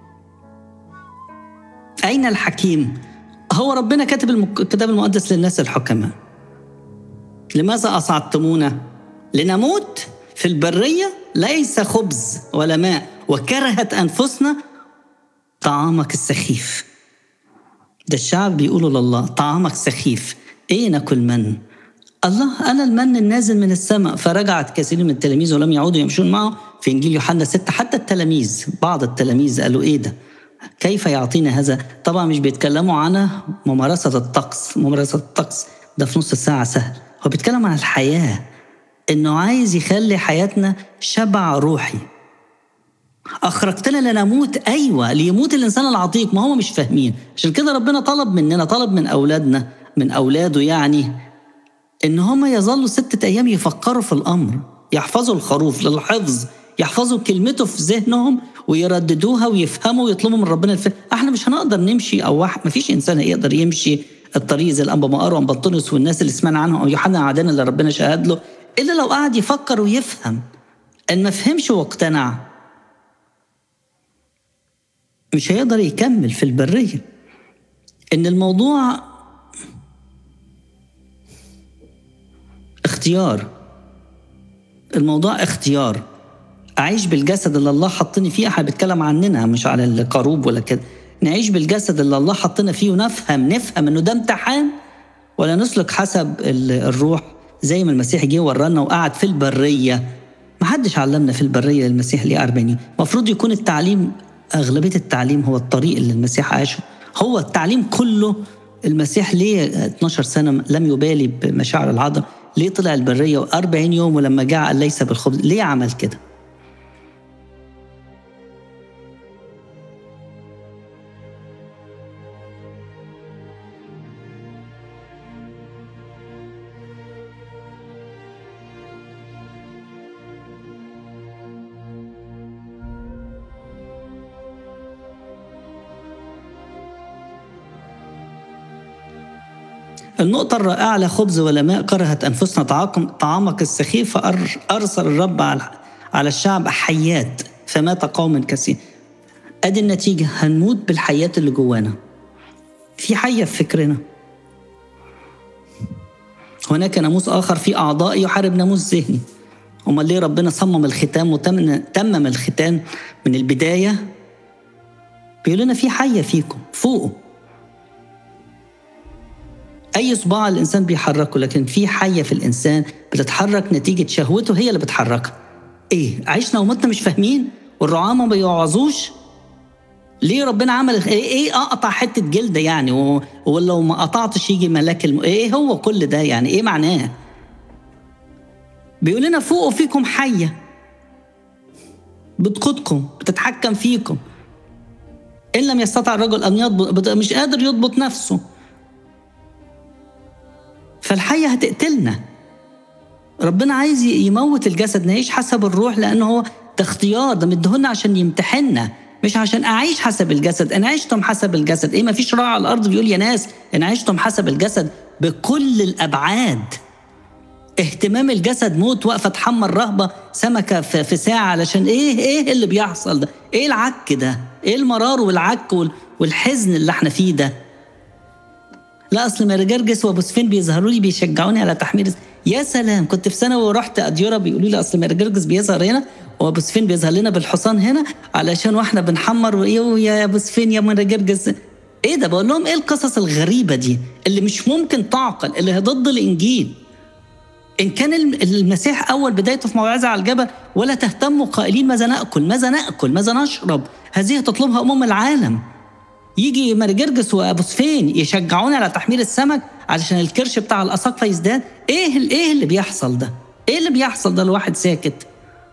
أين الحكيم؟ هو ربنا كاتب الكتاب المقدس للناس الحكماء لماذا أصعدتمونا؟ لنموت في البرية ليس خبز ولا ماء وكرهت أنفسنا طعامك السخيف ده الشعب بيقولوا لله طعامك سخيف ايه ناكل من الله انا المن النازل من السماء فرجعت كثير من التلاميذ ولم يعودوا يمشون معه في انجيل يوحنا 6 حتى التلاميذ بعض التلاميذ قالوا ايه ده كيف يعطينا هذا طبعا مش بيتكلموا عن ممارسة الطقس ممارسة الطقس ده في نص ساعة سهل هو بيتكلم عن الحياة انه عايز يخلي حياتنا شبع روحي أخرجتنا لنموت أيوة ليموت الإنسان العتيق ما هم مش فاهمين عشان كده ربنا طلب مننا طلب من أولادنا من أولاده يعني إن هم يظلوا ستة أيام يفكروا في الأمر يحفظوا الخروف للحفظ يحفظوا كلمته في ذهنهم ويرددوها ويفهموا ويطلبوا من ربنا الفهم احنا مش هنقدر نمشي او واحد ما فيش انسان يقدر يمشي الطريق زي الانبا مقار وانبطونس والناس اللي سمعنا عنهم او يوحنا عدن اللي ربنا شهد له الا لو قعد يفكر ويفهم ان ما فهمش واقتنع مش هيقدر يكمل في البريه ان الموضوع اختيار الموضوع اختيار اعيش بالجسد اللي الله حطني فيه احنا بنتكلم عننا مش على القاروب ولا كده نعيش بالجسد اللي الله حطنا فيه ونفهم نفهم انه ده امتحان ولا نسلك حسب الروح زي ما المسيح جه ورانا وقعد في البريه ما حدش علمنا في البريه المسيح ليه 40 المفروض يكون التعليم اغلبيه التعليم هو الطريق اللي المسيح عاشه هو التعليم كله المسيح ليه 12 سنه لم يبالي بمشاعر العذراء ليه طلع البريه و40 يوم ولما جاء قال ليس بالخبز ليه عمل كده النقطة الرائعة لا خبز ولا ماء كرهت أنفسنا طعامك السخيف فأرسل الرب على على الشعب حيات فمات قوم كثير أدي النتيجة هنموت بالحيات اللي جوانا في حية في فكرنا هناك ناموس آخر في أعضاء يحارب ناموس ذهني أمال ليه ربنا صمم الختام وتمم الختان من البداية بيقول لنا في حية فيكم فوقه اي صباع الانسان بيحركه لكن في حيه في الانسان بتتحرك نتيجه شهوته هي اللي بتحركها ايه عشنا ومتنا مش فاهمين والرعاة ما بيوعظوش ليه ربنا عمل ايه, إيه اقطع حته جلده يعني ولو ما قطعتش يجي ملاك الم... ايه هو كل ده يعني ايه معناه بيقول لنا فوق فيكم حيه بتقودكم بتتحكم فيكم ان لم يستطع الرجل ان يضبط مش قادر يضبط نفسه فالحية هتقتلنا ربنا عايز يموت الجسد نعيش حسب الروح لأنه هو ده اختيار ده مدهولنا عشان يمتحننا مش عشان أعيش حسب الجسد إن عشتم حسب الجسد إيه ما فيش راعي على الأرض بيقول يا ناس إن عشتم حسب الجسد بكل الأبعاد اهتمام الجسد موت واقفه تحمر رهبه سمكه في ساعه علشان ايه ايه اللي بيحصل ده؟ ايه العك ده؟ ايه المرار والعك والحزن اللي احنا فيه ده؟ لا اصل ميرجرجس وابو سفين بيظهروا لي بيشجعوني على تحمير يا سلام كنت في ثانوي ورحت اديوره بيقولوا لي اصل ميرجرجس بيظهر هنا وابو سفين بيظهر لنا بالحصان هنا علشان واحنا بنحمر وايه يا ابو سفين يا ميرجرجس ايه ده بقول لهم ايه القصص الغريبه دي اللي مش ممكن تعقل اللي هي ضد الانجيل ان كان المسيح اول بدايته في موعظه على الجبل ولا تهتموا قائلين ماذا ناكل ماذا ناكل ماذا نشرب هذه تطلبها امم العالم يجي مرجرجس وابو سفين يشجعوني على تحميل السمك علشان الكرش بتاع الاساقفه يزداد ايه ايه اللي بيحصل ده ايه اللي بيحصل ده الواحد ساكت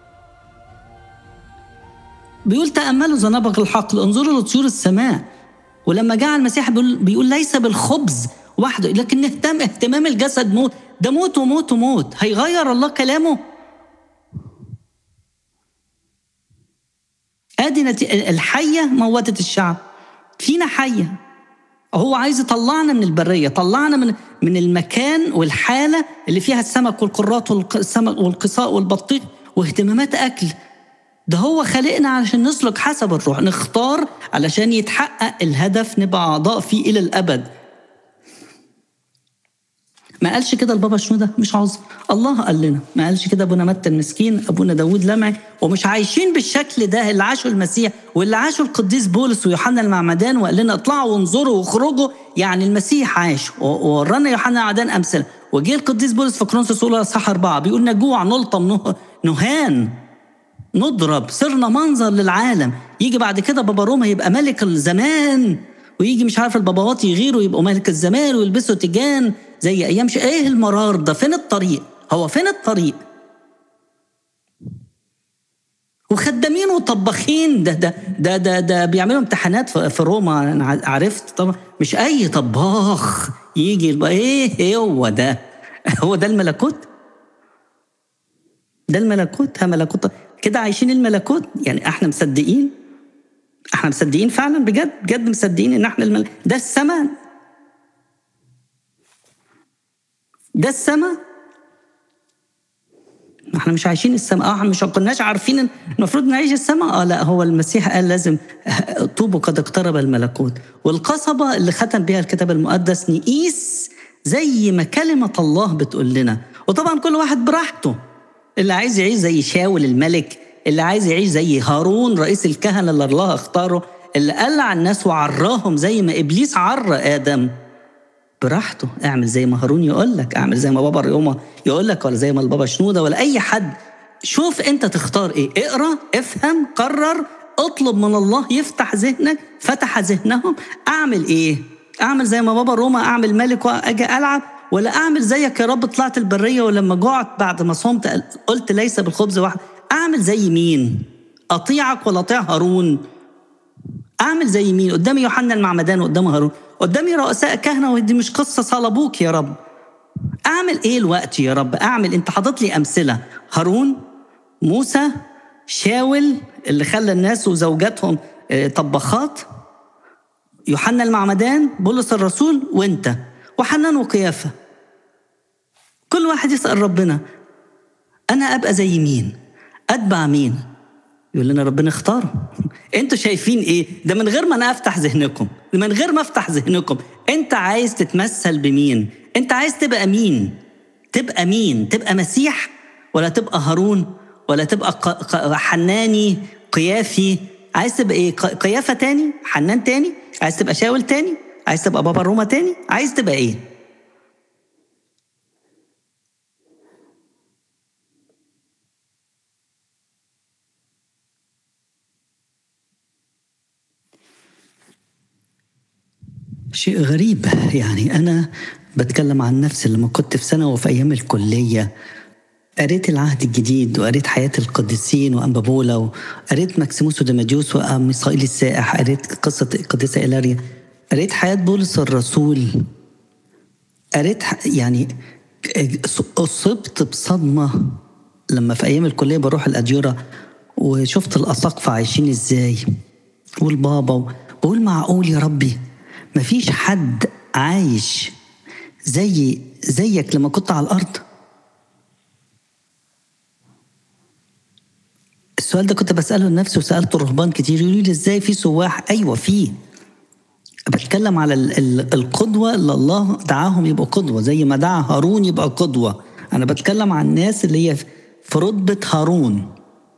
بيقول تاملوا زنابق الحقل انظروا لطيور السماء ولما جاء المسيح بيقول, بيقول ليس بالخبز وحده لكن اهتم اهتمام الجسد موت ده موت وموت وموت هيغير الله كلامه ادي الحيه موتت الشعب فينا حيه هو عايز يطلعنا من البريه طلعنا من من المكان والحاله اللي فيها السمك والقرات والسمك والقصاء والبطيخ واهتمامات اكل ده هو خلقنا علشان نسلك حسب الروح نختار علشان يتحقق الهدف نبقى اعضاء فيه الى الابد ما قالش كده البابا شنودة مش عذر الله قال لنا ما قالش كده ابونا متى المسكين ابونا داوود لمعي ومش عايشين بالشكل ده اللي عاشوا المسيح واللي عاشوا القديس بولس ويوحنا المعمدان وقال لنا اطلعوا وانظروا واخرجوا يعني المسيح عاش وورانا يوحنا المعمدان امثله وجه القديس بولس في كرونسوس اولى اصحاح اربعه بيقول نجوع نلطم نهان نضرب صرنا منظر للعالم يجي بعد كده بابا روما يبقى ملك الزمان ويجي مش عارف الباباوات يغيروا يبقوا ملك الزمان ويلبسوا تيجان زي ايام ش... ايه المرار ده فين الطريق هو فين الطريق وخدامين وطباخين ده ده ده ده, ده بيعملوا امتحانات في روما انا عرفت طبعا مش اي طباخ يجي يبقى ايه هو ده هو ده الملكوت ده الملكوت ها ملكوت كده عايشين الملكوت يعني احنا مصدقين احنا مصدقين فعلا بجد بجد مصدقين ان احنا الملك ده السماء ده السماء احنا مش عايشين السماء اه مش كناش عارفين المفروض نعيش السماء اه لا هو المسيح قال لازم طوبوا قد اقترب الملكوت والقصبه اللي ختم بها الكتاب المقدس نقيس زي ما كلمه الله بتقول لنا وطبعا كل واحد براحته اللي عايز يعيش زي شاول الملك اللي عايز يعيش زي هارون رئيس الكهنه اللي الله اختاره اللي قلع الناس وعراهم زي ما ابليس عرى ادم براحته اعمل زي ما هارون يقول لك اعمل زي ما بابا ريوما يقول لك ولا زي ما البابا شنوده ولا اي حد شوف انت تختار ايه اقرا افهم قرر اطلب من الله يفتح ذهنك فتح ذهنهم اعمل ايه اعمل زي ما بابا روما اعمل ملك واجي العب ولا اعمل زيك يا رب طلعت البريه ولما جعت بعد ما صمت قلت ليس بالخبز واحد اعمل زي مين اطيعك ولا اطيع هارون اعمل زي مين قدامي يوحنا المعمدان وقدام هارون قدامي رؤساء كهنه ودي مش قصه صلبوك يا رب اعمل ايه الوقت يا رب اعمل انت حاطط لي امثله هارون موسى شاول اللي خلى الناس وزوجاتهم آه، طباخات يوحنا المعمدان بولس الرسول وانت وحنان وقيافه كل واحد يسال ربنا انا ابقى زي مين اتبع مين يقول لنا ربنا اختاره انتوا شايفين ايه ده من غير ما انا افتح ذهنكم من غير ما افتح ذهنكم انت عايز تتمثل بمين انت عايز تبقى مين تبقى مين تبقى مسيح ولا تبقى هارون ولا تبقى حناني قيافي عايز تبقى ايه قيافه تاني حنان تاني عايز تبقى شاول تاني عايز تبقى بابا روما تاني عايز تبقى ايه شيء غريب يعني أنا بتكلم عن نفسي لما كنت في سنة وفي أيام الكلية قريت العهد الجديد وقريت حياة القديسين وأنبابولا وقريت ماكسيموس وديماجيوس وميسائيل السائح قريت قصة القديسة إلاريا قريت حياة بولس الرسول قريت يعني أصبت بصدمة لما في أيام الكلية بروح الأديرة وشفت الأساقفة عايشين إزاي والبابا بقول معقول يا ربي مفيش حد عايش زي زيك لما كنت على الارض السؤال ده كنت بساله لنفسي وسالته الرهبان كتير يقولوا لي ازاي في سواح ايوه في بتكلم على القدوه اللي الله دعاهم يبقوا قدوه زي ما دعا هارون يبقى قدوه انا بتكلم عن الناس اللي هي في رتبه هارون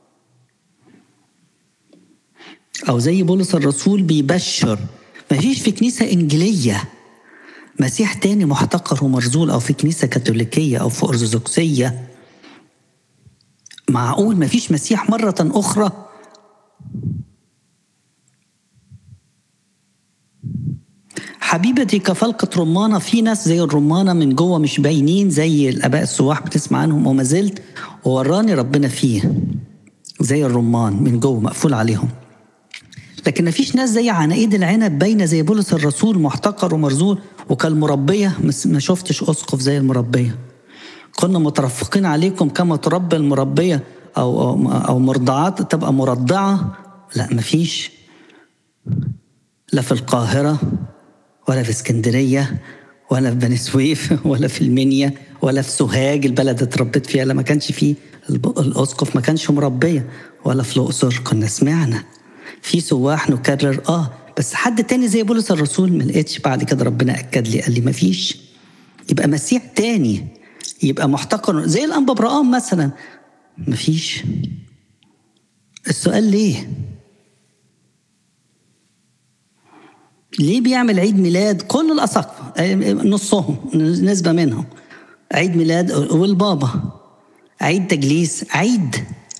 او زي بولس الرسول بيبشر ما فيش في كنيسة إنجيلية مسيح تاني محتقر ومرزول أو في كنيسة كاثوليكية أو في أرثوذكسية معقول ما فيش مسيح مرة أخرى حبيبتي كفلقة رمانة في ناس زي الرمانة من جوه مش باينين زي الآباء السواح بتسمع عنهم وما زلت ووراني ربنا فيه زي الرمان من جوه مقفول عليهم لكن مفيش ناس زي عناقيد العنب باينه زي بولس الرسول محتقر ومرزول وكالمربيه ما شفتش اسقف زي المربيه كنا مترفقين عليكم كما تربي المربيه او او, أو مرضعات تبقى مرضعه لا مفيش لا في القاهره ولا في اسكندريه ولا في بني سويف ولا في المنيا ولا في سوهاج البلد اللي اتربيت فيها لا ما كانش فيه الاسقف ما كانش مربيه ولا في الاقصر كنا سمعنا في سواح نكرر اه بس حد تاني زي بولس الرسول ما لقيتش بعد كده ربنا اكد لي قال لي ما فيش يبقى مسيح تاني يبقى محتقر زي الانبا ابراهام مثلا ما فيش السؤال ليه ليه بيعمل عيد ميلاد كل الأساقفة نصهم نسبة منهم عيد ميلاد والبابا عيد تجليس عيد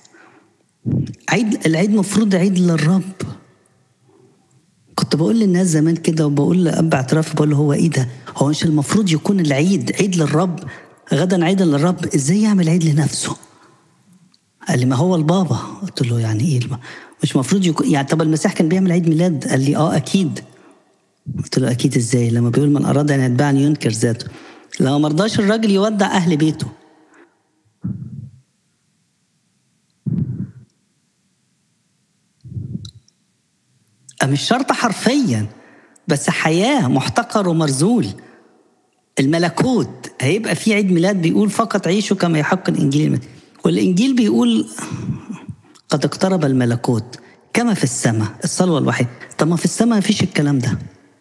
عيد العيد مفروض عيد للرب كنت بقول للناس زمان كده وبقول لأب اعتراف بقول له هو ايه ده هو مش المفروض يكون العيد عيد للرب غدا عيد للرب ازاي يعمل عيد لنفسه قال لي ما هو البابا قلت له يعني ايه البابا مش المفروض يكون يعني طب المسيح كان بيعمل عيد ميلاد قال لي اه اكيد قلت له اكيد ازاي لما بيقول من اراد ان يتبعني ينكر ذاته لو ما رضاش الراجل يودع اهل بيته مش شرط حرفيا بس حياة محتقر ومرزول الملكوت هيبقى في عيد ميلاد بيقول فقط عيشوا كما يحق الإنجيل والإنجيل بيقول قد اقترب الملكوت كما في السماء الصلوة الوحيدة طب ما في السماء ما فيش الكلام ده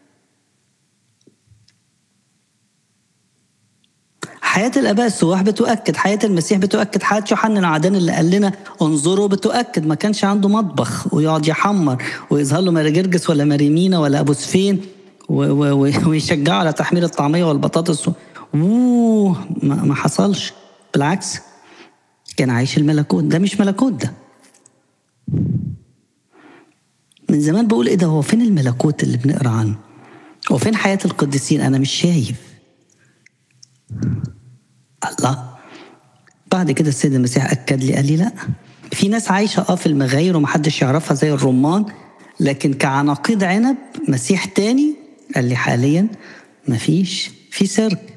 حياة الآباء السواح بتؤكد حياة المسيح بتؤكد حياة يوحنا العدان اللي قال لنا انظروا بتؤكد ما كانش عنده مطبخ ويقعد يحمر ويظهر له ماري جرجس ولا ماريمينا ولا أبو سفين ويشجعه على تحمير الطعمية والبطاطس اوه ما حصلش بالعكس كان عايش الملكوت ده مش ملكوت ده من زمان بقول ايه ده هو فين الملكوت اللي بنقرا عنه هو فين حياة القديسين انا مش شايف الله بعد كده السيد المسيح اكد لي قال لي لا في ناس عايشه اه في المغاير ومحدش يعرفها زي الرمان لكن كعناقيد عنب مسيح تاني قال لي حاليا مفيش في سيرك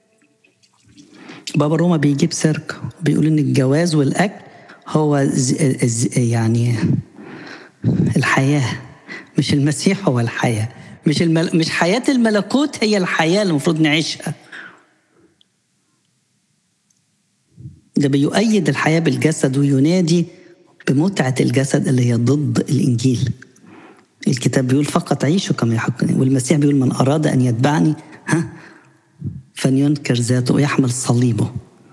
بابا روما بيجيب سيرك بيقول ان الجواز والاكل هو يعني الحياه مش المسيح هو الحياه مش المل... مش حياه الملكوت هي الحياه اللي المفروض نعيشها ده بيؤيد الحياة بالجسد وينادي بمتعة الجسد اللي هي ضد الإنجيل الكتاب بيقول فقط عيشوا كما يحقني والمسيح بيقول من أراد أن يتبعني ها فلينكر ذاته ويحمل صليبه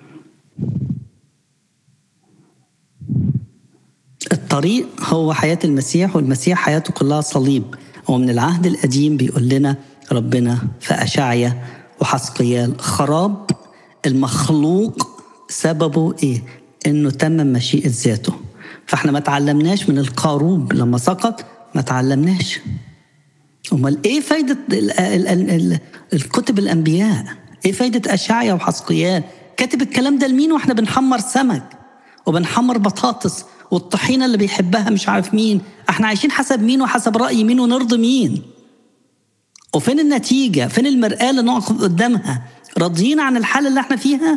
الطريق هو حياة المسيح والمسيح حياته كلها صليب ومن العهد القديم بيقول لنا ربنا في أشعيا وحسقيال خراب المخلوق سببه ايه؟ انه تمم مشيئه ذاته فاحنا ما تعلمناش من القاروب لما سقط ما تعلمناش امال ايه فايده ال ال ال ال الكتب الانبياء ايه فايده اشعيا وحسقيال كاتب الكلام ده لمين واحنا بنحمر سمك وبنحمر بطاطس والطحينه اللي بيحبها مش عارف مين احنا عايشين حسب مين وحسب راي مين ونرضي مين وفين النتيجه فين المراه اللي نقف قدامها راضيين عن الحاله اللي احنا فيها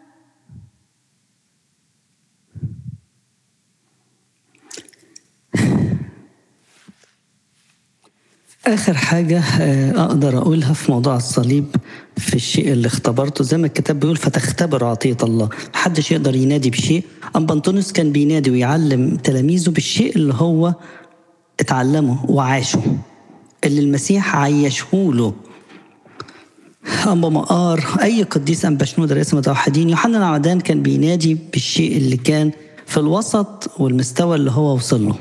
آخر حاجة أقدر أقولها في موضوع الصليب في الشيء اللي اختبرته زي ما الكتاب بيقول فتختبر عطية الله محدش يقدر ينادي بشيء أما أنطونيوس كان بينادي ويعلم تلاميذه بالشيء اللي هو اتعلمه وعاشه اللي المسيح عيشه له أما مقار أي قديس أم بشنود رئيس متوحدين يوحنا العمدان كان بينادي بالشيء اللي كان في الوسط والمستوى اللي هو وصل له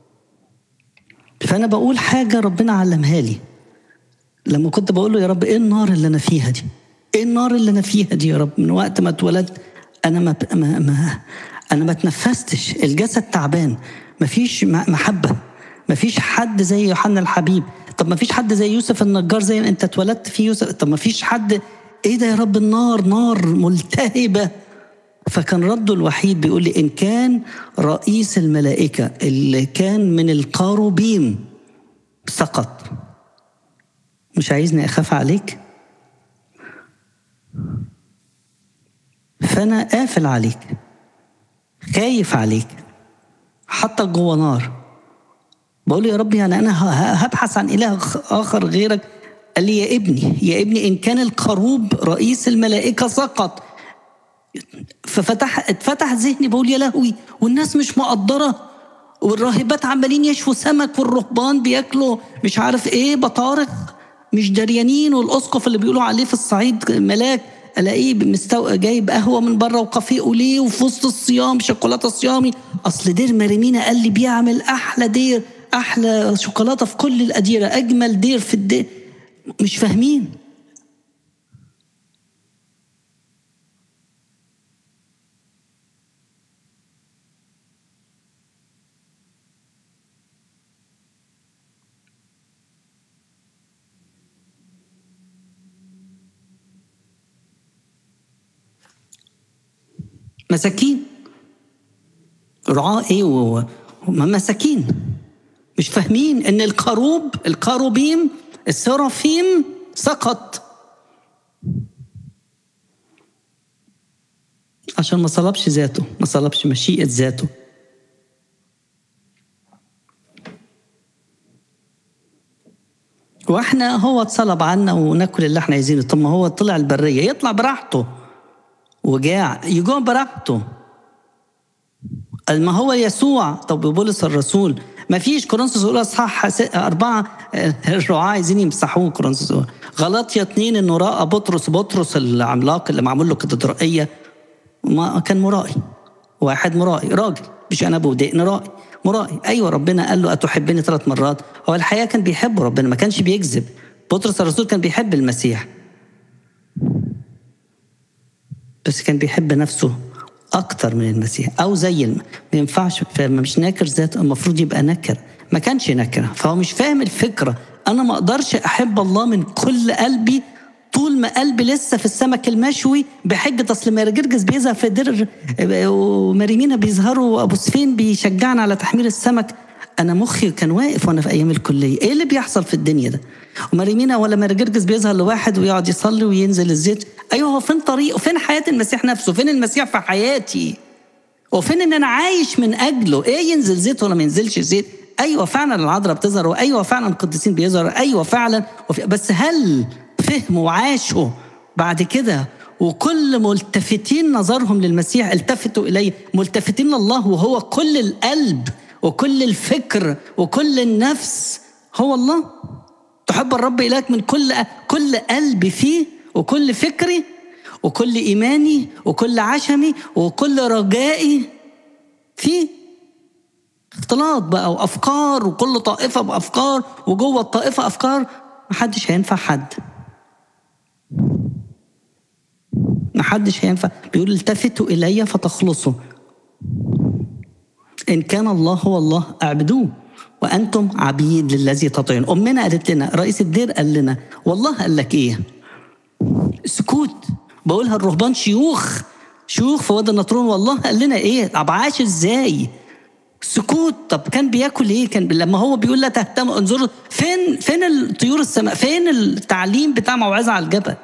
فانا بقول حاجه ربنا علمها لي لما كنت بقول له يا رب ايه النار اللي انا فيها دي ايه النار اللي انا فيها دي يا رب من وقت ما اتولدت انا ما, ما, ما انا ما تنفستش الجسد تعبان مفيش محبه مفيش حد زي يوحنا الحبيب طب مفيش حد زي يوسف النجار زي ما انت اتولدت في يوسف طب مفيش حد ايه ده يا رب النار نار ملتهبه فكان رده الوحيد بيقول لي إن كان رئيس الملائكة اللي كان من القاروبيم سقط مش عايزني أخاف عليك فأنا قافل عليك خايف عليك حتى جوه نار بقول يا رب يعني أنا هبحث عن إله آخر غيرك قال لي يا ابني يا ابني إن كان القروب رئيس الملائكة سقط ففتح اتفتح ذهني بقول يا لهوي والناس مش مقدره والراهبات عمالين يشووا سمك والرهبان بياكلوا مش عارف ايه بطارق مش دريانين والاسقف اللي بيقولوا عليه في الصعيد ملاك الاقيه مستو... جايب قهوه من بره وكافيه ليه وفي وسط الصيام شوكولاته صيامي اصل دير ماريمينا قال لي بيعمل احلى دير احلى شوكولاته في كل الاديره اجمل دير في الدير مش فاهمين مساكين رعاة ايه وهم مساكين مش فاهمين ان الكروب الكروبيم السرافيم سقط عشان ما صلبش ذاته ما صلبش مشيئة ذاته واحنا هو اتصلب عنا وناكل اللي احنا عايزينه طب ما هو طلع البريه يطلع براحته وجاع يجوع براحته ما هو يسوع طب بولس الرسول ما فيش كورنثوس الاولى اصحاح اربعه الرعاة عايزين يمسحوه كورنثوس الاولى غلطية اتنين انه راى بطرس بطرس العملاق اللي معمول له كاتدرائيه ما كان مرائي واحد مرائي راجل مش انا ودقن رائي مرائي ايوه ربنا قال له اتحبني ثلاث مرات هو الحقيقه كان بيحب ربنا ما كانش بيكذب بطرس الرسول كان بيحب المسيح بس كان بيحب نفسه اكتر من المسيح او زي الم... ما ينفعش مش ناكر ذات المفروض يبقى نكر ما كانش نكره فهو مش فاهم الفكره انا ما اقدرش احب الله من كل قلبي طول ما قلبي لسه في السمك المشوي بحجة أصل مارجرجس بيظهر في در ومريمينا بيظهروا وأبو سفين بيشجعنا على تحميل السمك أنا مخي كان واقف وأنا في أيام الكلية إيه اللي بيحصل في الدنيا ده ومريمينا ولا مارجرجس بيظهر لواحد ويقعد يصلي وينزل الزيت أيوه هو فين طريقه فين حياة المسيح نفسه فين المسيح في حياتي وفين ان انا عايش من اجله ايه ينزل زيت ولا ما ينزلش زيت ايوه فعلا العذراء بتظهر وايوه فعلا القديسين بيظهروا ايوه فعلا بس هل فهموا وعاشوا بعد كده وكل ملتفتين نظرهم للمسيح التفتوا اليه ملتفتين لله وهو كل القلب وكل الفكر وكل النفس هو الله تحب الرب الهك من كل كل قلبي فيه وكل فكري وكل ايماني وكل عشمي وكل رجائي فيه اختلاط بقى وافكار وكل طائفه بافكار وجوه الطائفه افكار محدش هينفع حد محدش هينفع بيقول التفتوا الي فتخلصوا ان كان الله هو الله اعبدوه وانتم عبيد للذي تطيعون امنا قالت لنا رئيس الدير قال لنا والله قال لك ايه سكوت بقولها الرهبان شيوخ شيوخ في وادي النطرون والله قال لنا ايه طب عاش ازاي سكوت طب كان بياكل ايه كان لما هو بيقول لا تهتموا انظروا فين فين الطيور السماء فين التعليم بتاع موعظه على الجبل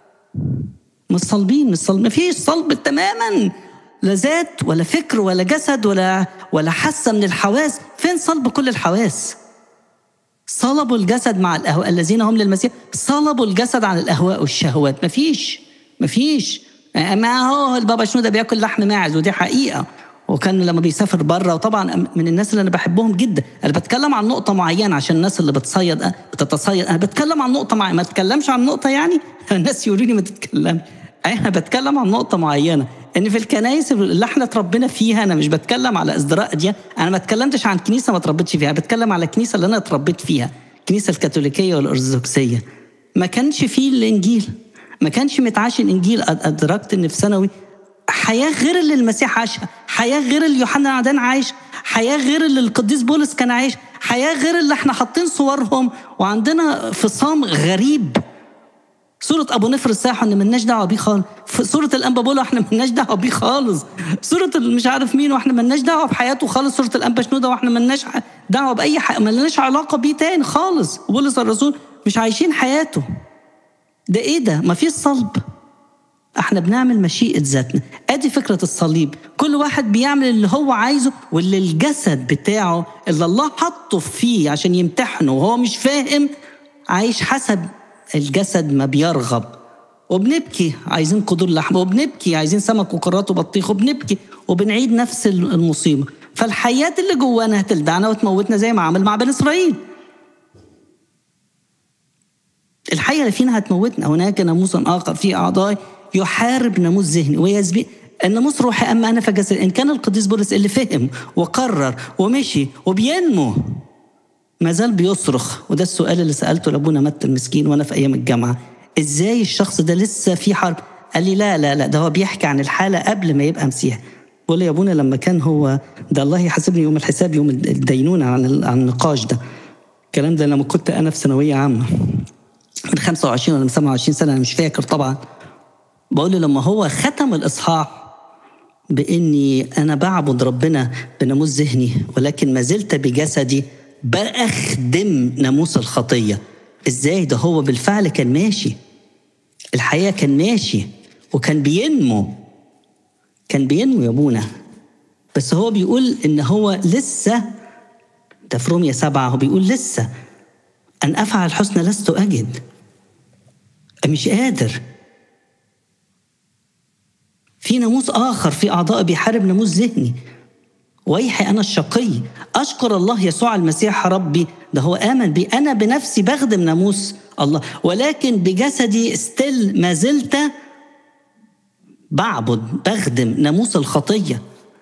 مش صلبين مش صلب مفيش صلب تماما لا ذات ولا فكر ولا جسد ولا ولا حاسه من الحواس فين صلب كل الحواس صلبوا الجسد مع الاهواء الذين هم للمسيح صلبوا الجسد عن الاهواء والشهوات مفيش مفيش ما هو البابا شنودة بياكل لحم ماعز ودي حقيقه وكان لما بيسافر بره وطبعا من الناس اللي انا بحبهم جدا انا بتكلم عن نقطه معينه عشان الناس اللي بتصيد بتتصيد انا بتكلم عن نقطه معينه ما اتكلمش عن نقطه يعني الناس يقولوا لي ما تتكلمش انا بتكلم عن نقطه معينه ان في الكنائس اللي احنا اتربينا فيها انا مش بتكلم على ازدراء دي انا ما اتكلمتش عن كنيسه ما اتربيتش فيها بتكلم على الكنيسه اللي انا اتربيت فيها الكنيسه الكاثوليكيه والارثوذكسيه ما كانش فيه الانجيل ما كانش متعاش الانجيل ادركت ان في ثانوي حياه غير اللي المسيح عاشها حياه غير اللي يوحنا عدان عايش حياه غير اللي القديس بولس كان عايش حياه غير اللي احنا حاطين صورهم وعندنا فصام غريب سورة أبو نفر الساحة إن ملناش دعوة بيه خالص، سورة الأنبا بولا إحنا ملناش دعوة بيه خالص، سورة مش عارف مين وإحنا ملناش دعوة بحياته خالص، سورة الأنبا شنودة وإحنا ملناش دعوة بأي حاجة، ملناش علاقة بيه تاني خالص، وبولس الرسول مش عايشين حياته. ده إيه ده؟ ما فيش صلب. احنا بنعمل مشيئة ذاتنا ادي فكرة الصليب كل واحد بيعمل اللي هو عايزه واللي الجسد بتاعه اللي الله حطه فيه عشان يمتحنه وهو مش فاهم عايش حسب الجسد ما بيرغب وبنبكي عايزين قدور لحم وبنبكي عايزين سمك وكرات وبطيخ وبنبكي وبنعيد نفس المصيبة فالحياة اللي جوانا هتلدعنا وتموتنا زي ما عمل مع بني إسرائيل الحية اللي فينا هتموتنا هناك ناموس آخر في أعضائي يحارب ناموس ذهني ويسبق الناموس روحي اما انا فجسد ان كان القديس بولس اللي فهم وقرر ومشي وبينمو ما زال بيصرخ وده السؤال اللي سالته لابونا متى المسكين وانا في ايام الجامعه ازاي الشخص ده لسه في حرب قال لي لا لا لا ده هو بيحكي عن الحاله قبل ما يبقى مسيح بقول يا ابونا لما كان هو ده الله يحاسبني يوم الحساب يوم الدينونه عن عن النقاش ده الكلام ده لما كنت انا في ثانويه عامه من 25 ولا من 27 سنه انا مش فاكر طبعا بقول له لما هو ختم الاصحاح بإني أنا بعبد ربنا بناموس ذهني ولكن ما زلت بجسدي بأخدم ناموس الخطية إزاي ده هو بالفعل كان ماشي الحقيقة كان ماشي وكان بينمو كان بينمو يا ابونا بس هو بيقول ان هو لسه ده في رومية سبعة هو بيقول لسه أن أفعل الحسنى لست أجد مش قادر في ناموس آخر في أعضاء بيحارب ناموس ذهني ويحي أنا الشقي أشكر الله يسوع المسيح ربي ده هو آمن بي أنا بنفسي بخدم ناموس الله ولكن بجسدي ستيل ما زلت بعبد بخدم ناموس الخطية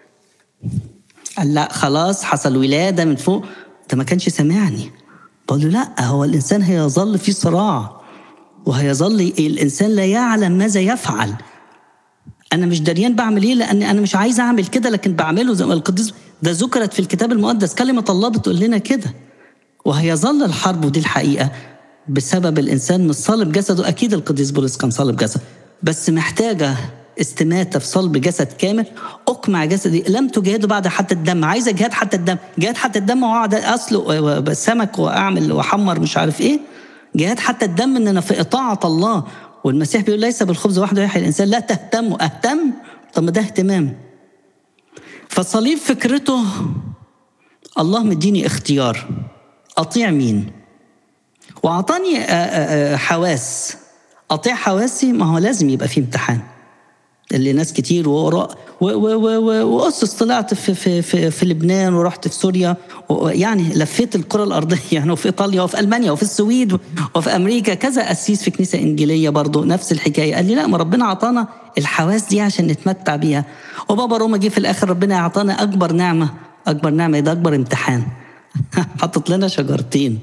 قال لا خلاص حصل ولادة من فوق ده ما كانش سامعني بقول له لا هو الإنسان هيظل في صراع وهيظل الإنسان لا يعلم ماذا يفعل أنا مش دريان بعمل إيه لأن أنا مش عايز أعمل كده لكن بعمله زي ما القديس ده ذكرت في الكتاب المقدس كلمة الله بتقول لنا كده وهيظل الحرب ودي الحقيقة بسبب الإنسان مش صالب جسده أكيد القديس بولس كان صالب جسد بس محتاجة استماتة في صلب جسد كامل أقمع جسدي لم تجاهدوا بعد حتى الدم عايزة جهاد حتى الدم جهاد حتى الدم وأقعد أسلق سمك وأعمل وأحمر مش عارف إيه جهاد حتى الدم إن أنا في إطاعة الله والمسيح بيقول ليس بالخبز وحده يحيى الإنسان لا تهتموا أهتم طب ما ده اهتمام فالصليب فكرته الله مديني اختيار أطيع مين وأعطاني حواس أطيع حواسي ما هو لازم يبقى فيه امتحان اللي ناس كتير وراء وأسس طلعت في, في, في, في لبنان ورحت في سوريا يعني لفيت الكرة الأرضية يعني وفي إيطاليا وفي ألمانيا وفي السويد وفي أمريكا كذا قسيس في كنيسة إنجيلية برضو نفس الحكاية قال لي لا ما ربنا عطانا الحواس دي عشان نتمتع بيها وبابا روما جه في الآخر ربنا يعطانا أكبر نعمة أكبر نعمة ده أكبر امتحان حطت لنا شجرتين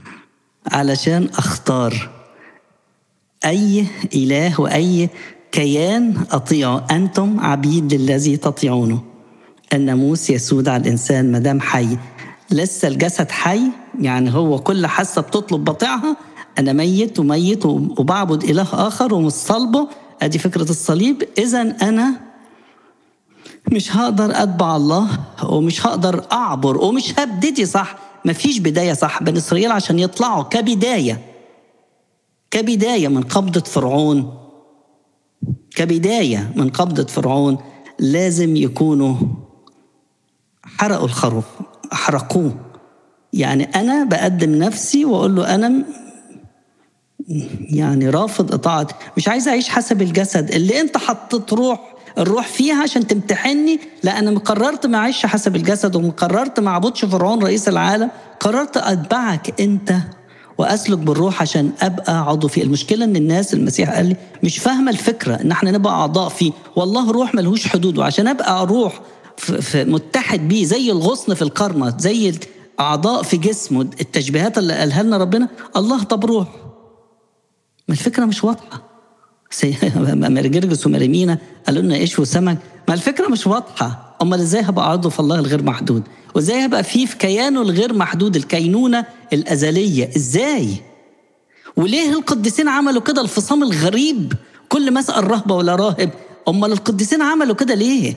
علشان أختار أي إله وأي كيان أطيعه أنتم عبيد للذي تطيعونه الناموس يسود على الإنسان مدام حي لسه الجسد حي يعني هو كل حاسة بتطلب بطيعها أنا ميت وميت وبعبد إله آخر ومش صلبه أدي فكرة الصليب إذا أنا مش هقدر أتبع الله ومش هقدر أعبر ومش هبتدي صح مفيش بداية صح بني إسرائيل عشان يطلعوا كبداية كبداية من قبضة فرعون كبداية من قبضة فرعون لازم يكونوا حرقوا الخروف حرقوه يعني أنا بقدم نفسي وأقول له أنا يعني رافض إطاعة مش عايز أعيش حسب الجسد اللي أنت حطيت روح الروح فيها عشان تمتحني لا أنا قررت ما أعيش حسب الجسد وقررت ما أعبدش فرعون رئيس العالم قررت أتبعك أنت واسلك بالروح عشان ابقى عضو فيه المشكله ان الناس المسيح قال لي مش فاهمه الفكره ان احنا نبقى اعضاء فيه والله روح ملهوش حدود وعشان ابقى روح في, في متحد بيه زي الغصن في القرمه زي اعضاء في جسمه التشبيهات اللي قالها لنا ربنا الله طب روح ما الفكره مش واضحه مرجرجس ومريمينا قالوا لنا ايش وسمك ما الفكره مش واضحه امال ازاي هبقى عضو في الله الغير محدود وازاي هبقى فيه في كيانه الغير محدود الكينونه الازليه ازاي وليه القديسين عملوا كده الفصام الغريب كل ما اسال رهبه ولا راهب امال القديسين عملوا كده ليه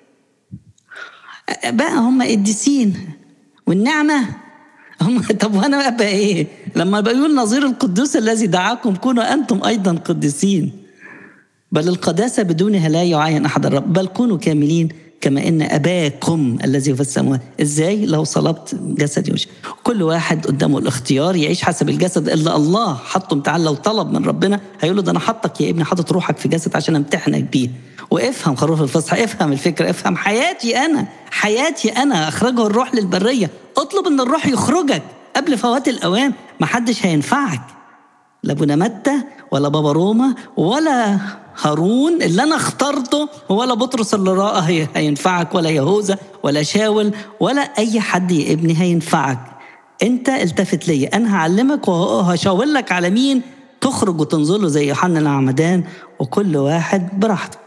بقى هم قديسين والنعمه هم طب وانا ابقى ايه لما بيقول نظير القدوس الذي دعاكم كونوا انتم ايضا قديسين بل القداسه بدونها لا يعاين احد الرب بل كونوا كاملين كما ان اباكم الذي في السماوات ازاي لو صلبت جسدي وش كل واحد قدامه الاختيار يعيش حسب الجسد اللي الله حطه تعالى لو طلب من ربنا هيقول له ده انا حطك يا ابني حاطط روحك في جسد عشان امتحنك بيه وافهم خروف الفصح افهم الفكره افهم حياتي انا حياتي انا اخرجه الروح للبريه اطلب ان الروح يخرجك قبل فوات الاوان محدش هينفعك لا ابونا متى ولا بابا روما ولا هارون اللي انا اخترته ولا بطرس اللي راه هينفعك ولا يهوذا ولا شاول ولا اي حد يا ابني هينفعك انت التفت ليا انا هعلمك وهشاور لك على مين تخرج وتنزله زي يوحنا العمدان وكل واحد براحته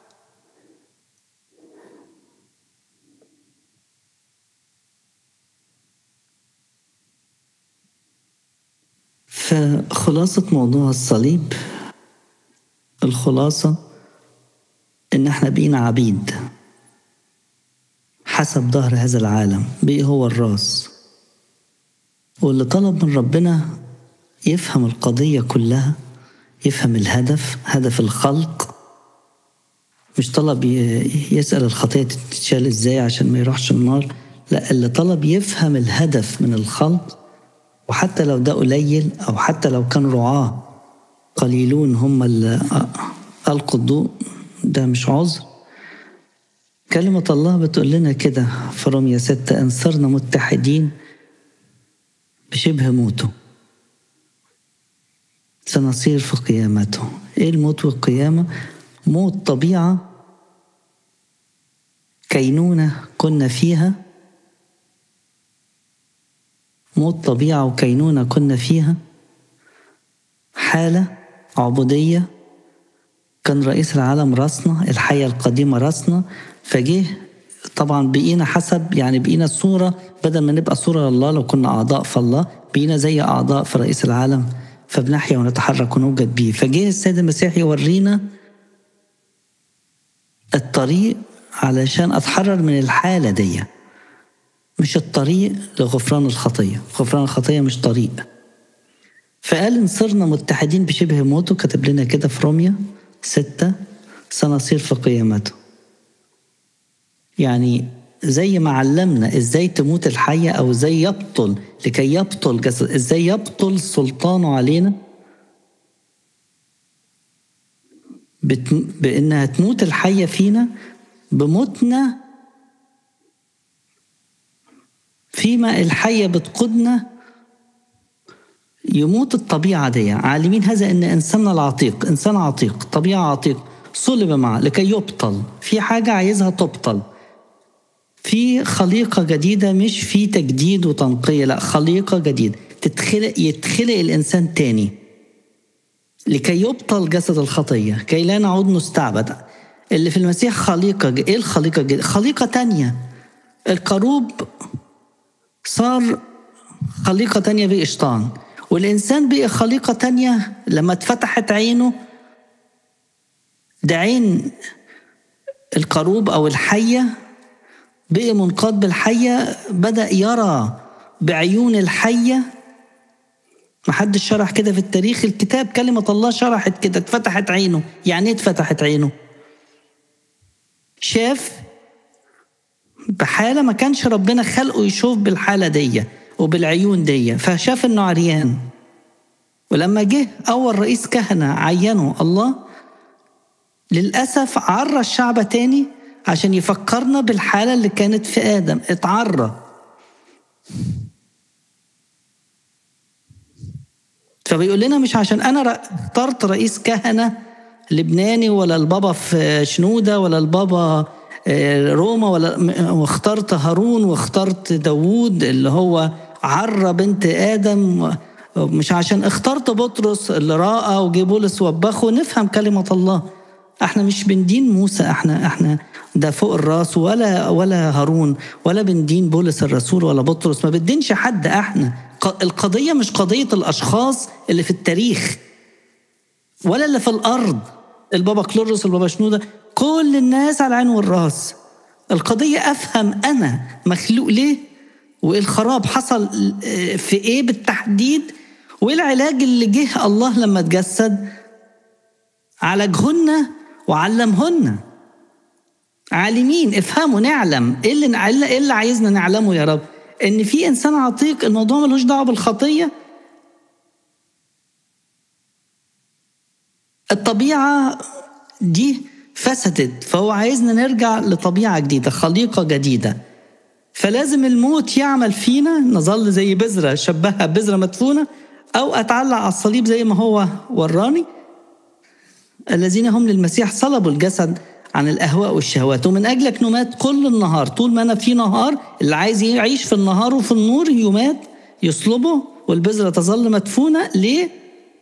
فخلاصة موضوع الصليب الخلاصة إن إحنا بقينا عبيد حسب ظهر هذا العالم بقي هو الراس واللي طلب من ربنا يفهم القضية كلها يفهم الهدف هدف الخلق مش طلب يسأل الخطية تتشال ازاي عشان ما يروحش النار لا اللي طلب يفهم الهدف من الخلق وحتى لو ده قليل أو حتى لو كان رعاة قليلون هم اللي ألقوا الضوء ده مش عذر كلمة الله بتقول لنا كده في رومية ستة إن صرنا متحدين بشبه موته سنصير في قيامته إيه الموت والقيامة؟ موت طبيعة كينونة كنا فيها موت طبيعة وكينونة كنا فيها حالة عبودية كان رئيس العالم راسنا الحياة القديمة راسنا فجه طبعا بقينا حسب يعني بقينا الصورة بدل ما نبقى صورة لله لو كنا أعضاء في الله بقينا زي أعضاء في رئيس العالم فبنحيا ونتحرك ونوجد بيه فجه السيد المسيح يورينا الطريق علشان أتحرر من الحالة دي مش الطريق لغفران الخطية غفران الخطية مش طريق فقال إن صرنا متحدين بشبه موته كتب لنا كده في روميا ستة سنصير في قيامته يعني زي ما علمنا ازاي تموت الحية او ازاي يبطل لكي يبطل جسد ازاي يبطل سلطانه علينا بت... بانها تموت الحية فينا بموتنا فيما الحية بتقودنا يموت الطبيعة دي عالمين هذا أن إنساننا العتيق إنسان عتيق طبيعة عتيق صلب معه لكي يبطل في حاجة عايزها تبطل في خليقة جديدة مش في تجديد وتنقية لا خليقة جديدة تتخلق يتخلق الإنسان تاني لكي يبطل جسد الخطية كي لا نعود نستعبد اللي في المسيح خليقة إيه الخليقة الجديدة؟ خليقة تانية الكروب صار خليقة تانية بقشطان والإنسان بقى خليقة تانية لما اتفتحت عينه ده عين الكروب أو الحية بقي منقاد بالحية بدأ يرى بعيون الحية محدش شرح كده في التاريخ الكتاب كلمة الله شرحت كده اتفتحت عينه يعني ايه اتفتحت عينه شاف بحالة ما كانش ربنا خلقه يشوف بالحالة دي وبالعيون دي فشاف انه عريان ولما جه اول رئيس كهنة عينه الله للأسف عرى الشعب تاني عشان يفكرنا بالحالة اللي كانت في آدم اتعرى فبيقول لنا مش عشان أنا اخترت رئيس كهنة لبناني ولا البابا في شنودة ولا البابا روما ولا واخترت هارون واخترت داوود اللي هو عرى بنت آدم مش عشان اخترت بطرس اللي راى وجه بولس وبخه نفهم كلمة الله احنا مش بندين موسى احنا احنا ده فوق الراس ولا ولا هارون ولا بندين بولس الرسول ولا بطرس ما بندينش حد احنا القضية مش قضية الأشخاص اللي في التاريخ ولا اللي في الأرض البابا كلورس البابا شنودة كل الناس على العين والراس القضية أفهم أنا مخلوق ليه وإيه الخراب حصل في إيه بالتحديد وإيه العلاج اللي جه الله لما تجسد عالجهن وعلمهن عالمين افهموا نعلم ايه اللي ايه اللي عايزنا نعلمه يا رب ان في انسان عتيق الموضوع ملوش دعوه بالخطيه الطبيعه دي فسدت فهو عايزنا نرجع لطبيعه جديده خليقه جديده فلازم الموت يعمل فينا نظل زي بذره شبهها بذره مدفونه او اتعلق على الصليب زي ما هو وراني الذين هم للمسيح صلبوا الجسد عن الاهواء والشهوات ومن اجلك نمات كل النهار طول ما انا في نهار اللي عايز يعيش في النهار وفي النور يمات يصلبه والبذره تظل مدفونه ليه؟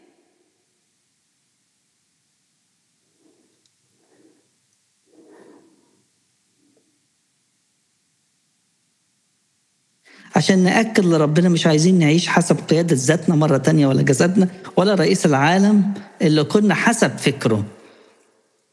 عشان نأكد لربنا مش عايزين نعيش حسب قيادة ذاتنا مرة تانية ولا جسدنا ولا رئيس العالم اللي كنا حسب فكره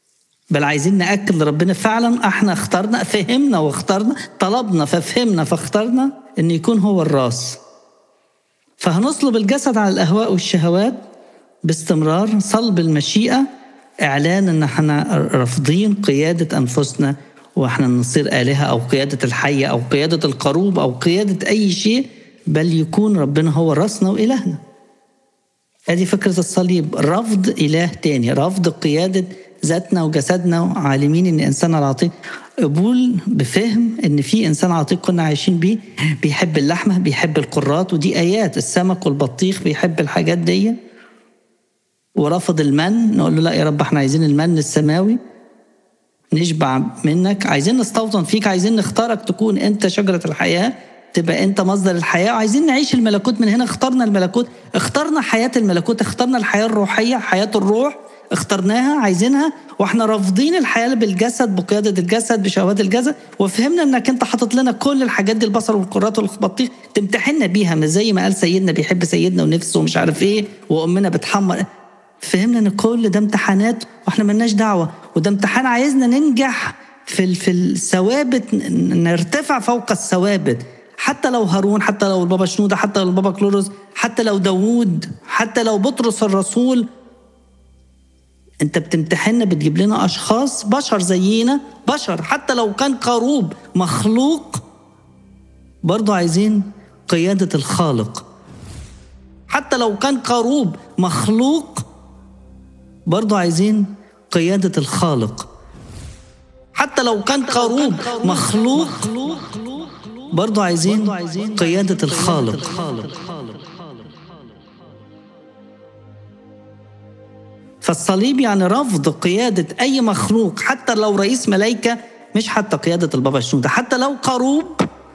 بل عايزين نأكد لربنا فعلا احنا اخترنا فهمنا واخترنا طلبنا ففهمنا فاخترنا ان يكون هو الراس فهنصلب الجسد على الاهواء والشهوات باستمرار صلب المشيئه اعلان ان احنا رافضين قياده انفسنا واحنا نصير الهه او قياده الحيه او قياده القروب او قياده اي شيء بل يكون ربنا هو راسنا والهنا ادي فكره الصليب رفض اله تاني رفض قياده ذاتنا وجسدنا وعالمين ان انسان العتيق قبول بفهم ان في انسان عتيق كنا عايشين بيه بيحب اللحمه بيحب القرات ودي ايات السمك والبطيخ بيحب الحاجات دي ورفض المن نقول له لا يا رب احنا عايزين المن السماوي نشبع منك عايزين نستوطن فيك عايزين نختارك تكون انت شجره الحياه تبقى انت مصدر الحياه وعايزين نعيش الملكوت من هنا اخترنا الملكوت اخترنا حياه الملكوت اخترنا الحياه الروحيه حياه الروح اخترناها عايزينها واحنا رافضين الحياه بالجسد بقياده الجسد بشهوات الجسد وفهمنا انك انت حاطط لنا كل الحاجات دي البصل والقرات والبطيخ تمتحنا بيها مش زي ما قال سيدنا بيحب سيدنا ونفسه ومش عارف ايه وامنا بتحمر فهمنا ان كل ده امتحانات واحنا ملناش دعوه وده امتحان عايزنا ننجح في في الثوابت نرتفع فوق الثوابت حتى لو هارون حتى لو البابا شنودة حتى لو البابا كلورس حتى لو داوود حتى لو بطرس الرسول انت بتمتحنا بتجيب لنا اشخاص بشر زينا بشر حتى لو كان قاروب مخلوق برضه عايزين قيادة الخالق حتى لو كان قاروب مخلوق برضه عايزين قيادة الخالق حتى لو كان قاروب مخلوق برضه عايزين قيادة الخالق فالصليب يعني رفض قيادة أي مخلوق حتى لو رئيس ملايكة مش حتى قيادة البابا الشنودة حتى لو قروب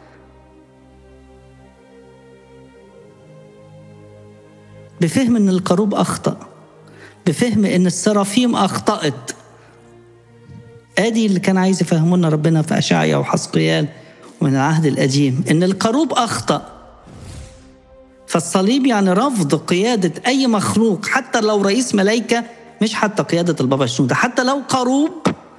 بفهم ان القروب اخطا بفهم ان السرافيم اخطات ادي اللي كان عايز يفهمونا ربنا في اشعيا وحسقيال ومن العهد القديم ان القروب اخطا فالصليب يعني رفض قياده اي مخلوق حتى لو رئيس ملايكه مش حتى قياده البابا الشنودة حتى لو قروب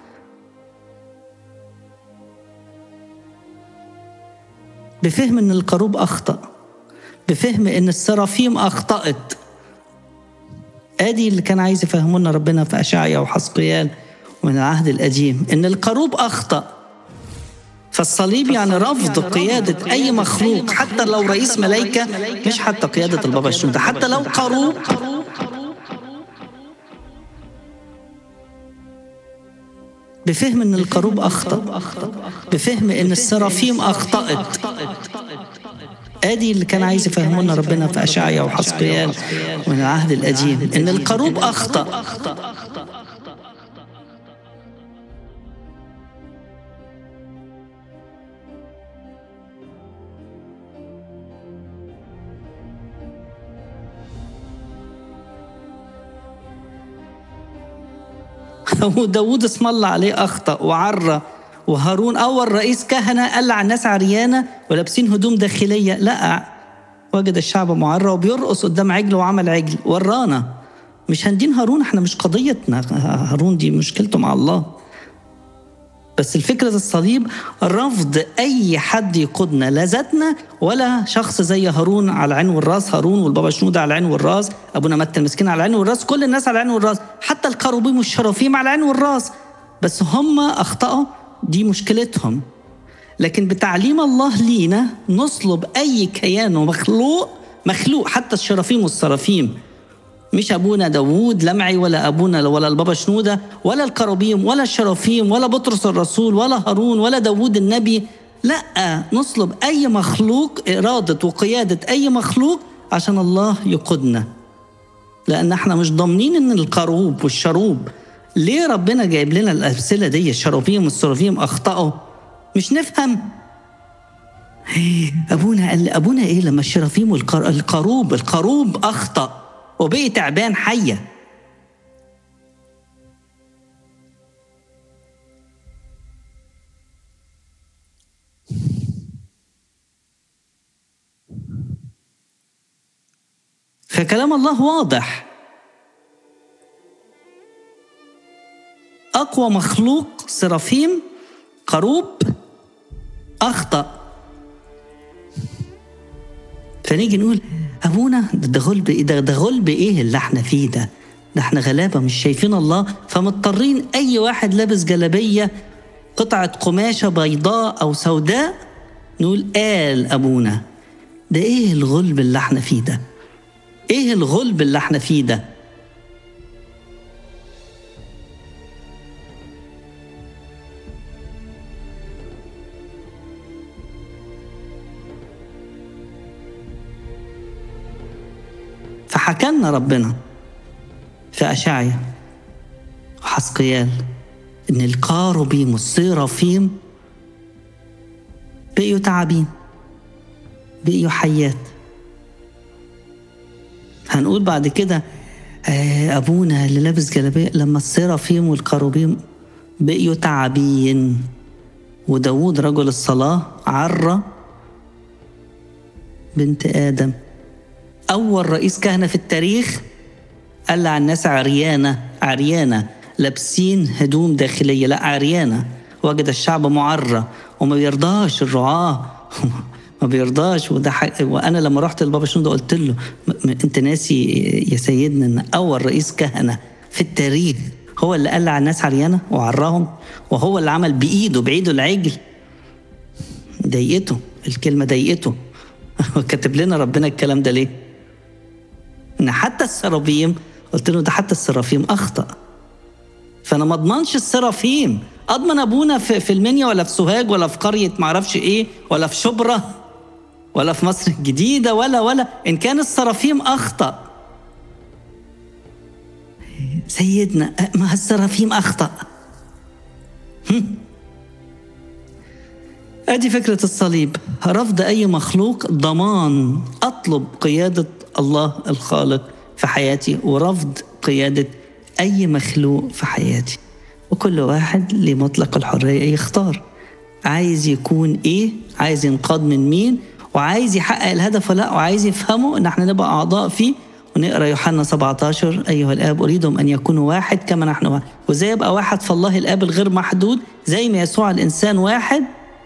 بفهم ان القروب اخطا بفهم ان السرافيم اخطات ادي اللي كان عايز يفهمونا ربنا في اشعيا وحسقيال ومن العهد القديم ان القروب اخطا فالصليب يعني رفض قيادة أي مخلوق حتى لو رئيس ملايكة مش حتى قيادة البابا الشنودة حتى لو قروب بفهم ان القروب اخطا بفهم ان السرافيم اخطات ادي اللي كان عايز يفهمونا ربنا في اشعيا وحسقيال من العهد القديم ان القروب اخطا وداود اسم الله عليه أخطأ وعرى وهارون أول رئيس كهنة قلع الناس عريانة ولابسين هدوم داخلية لا وجد الشعب معرى وبيرقص قدام عجل وعمل عجل ورانا مش هندين هارون احنا مش قضيتنا هارون دي مشكلته مع الله بس الفكرة الصليب رفض أي حد يقودنا لا ذاتنا ولا شخص زي هارون على العين والراس هارون والبابا شنودة على العين والراس أبونا متى المسكين على العين والراس كل الناس على العين والراس حتى القروبيم والشرافيم على العين والراس بس هم أخطأوا دي مشكلتهم لكن بتعليم الله لينا نصلب أي كيان ومخلوق مخلوق حتى الشرافيم والصرافيم مش ابونا داوود لمعي ولا ابونا ولا البابا شنوده ولا الكروبيم ولا الشرافيم ولا بطرس الرسول ولا هارون ولا داوود النبي لا نصلب اي مخلوق اراده وقياده اي مخلوق عشان الله يقودنا لان احنا مش ضامنين ان القروب والشروب ليه ربنا جايب لنا الامثله دي الشرافيم والسرافيم اخطاوا مش نفهم ابونا قال ابونا ايه لما الشرافيم والقروب القروب اخطأ وبقي تعبان حية فكلام الله واضح أقوى مخلوق سرافيم قروب أخطأ فنيجي نقول أبونا ده غلب إيه ده, ده غلب إيه اللي احنا فيه ده ده احنا غلابة مش شايفين الله فمضطرين أي واحد لابس جلبية قطعة قماشة بيضاء أو سوداء نقول قال أبونا ده إيه الغلب اللي احنا فيه ده إيه الغلب اللي احنا فيه ده فحكى لنا ربنا في أشعيا وحسقيال إن القاروبيم والسيرافيم بقيوا تعابين بقيوا حيات هنقول بعد كده آه، أبونا اللي لابس جلابية لما السيرافيم والقاروبيم بقيوا تعابين وداود رجل الصلاة عرى بنت آدم أول رئيس كهنة في التاريخ قال على الناس عريانة عريانة لابسين هدوم داخلية لا عريانة وجد الشعب معرى وما بيرضاش الرعاة ما بيرضاش وده حق وانا لما رحت لبابا شنودة قلت له انت ناسي يا سيدنا ان اول رئيس كهنه في التاريخ هو اللي قال على الناس عريانه وعراهم وهو اللي عمل بايده بايده العجل ضايقته الكلمه ضايقته كاتب لنا ربنا الكلام ده ليه؟ ان حتى السرافيم قلت له ده حتى السرافيم اخطا فانا ما اضمنش السرافيم اضمن ابونا في, في المنيا ولا في سوهاج ولا في قريه معرفش ايه ولا في شبرا ولا في مصر الجديده ولا ولا ان كان السرافيم اخطا سيدنا ما السرافيم اخطا ادي فكره الصليب رفض اي مخلوق ضمان اطلب قياده الله الخالق في حياتي ورفض قياده اي مخلوق في حياتي وكل واحد ليه مطلق الحريه يختار عايز يكون ايه عايز ينقاد من مين وعايز يحقق الهدف ولا لا وعايز يفهمه ان احنا نبقى اعضاء فيه ونقرا يوحنا 17 ايها الاب اريدهم ان يكونوا واحد كما نحن واحد وازاي يبقى واحد في الله الاب الغير محدود زي ما يسوع الانسان واحد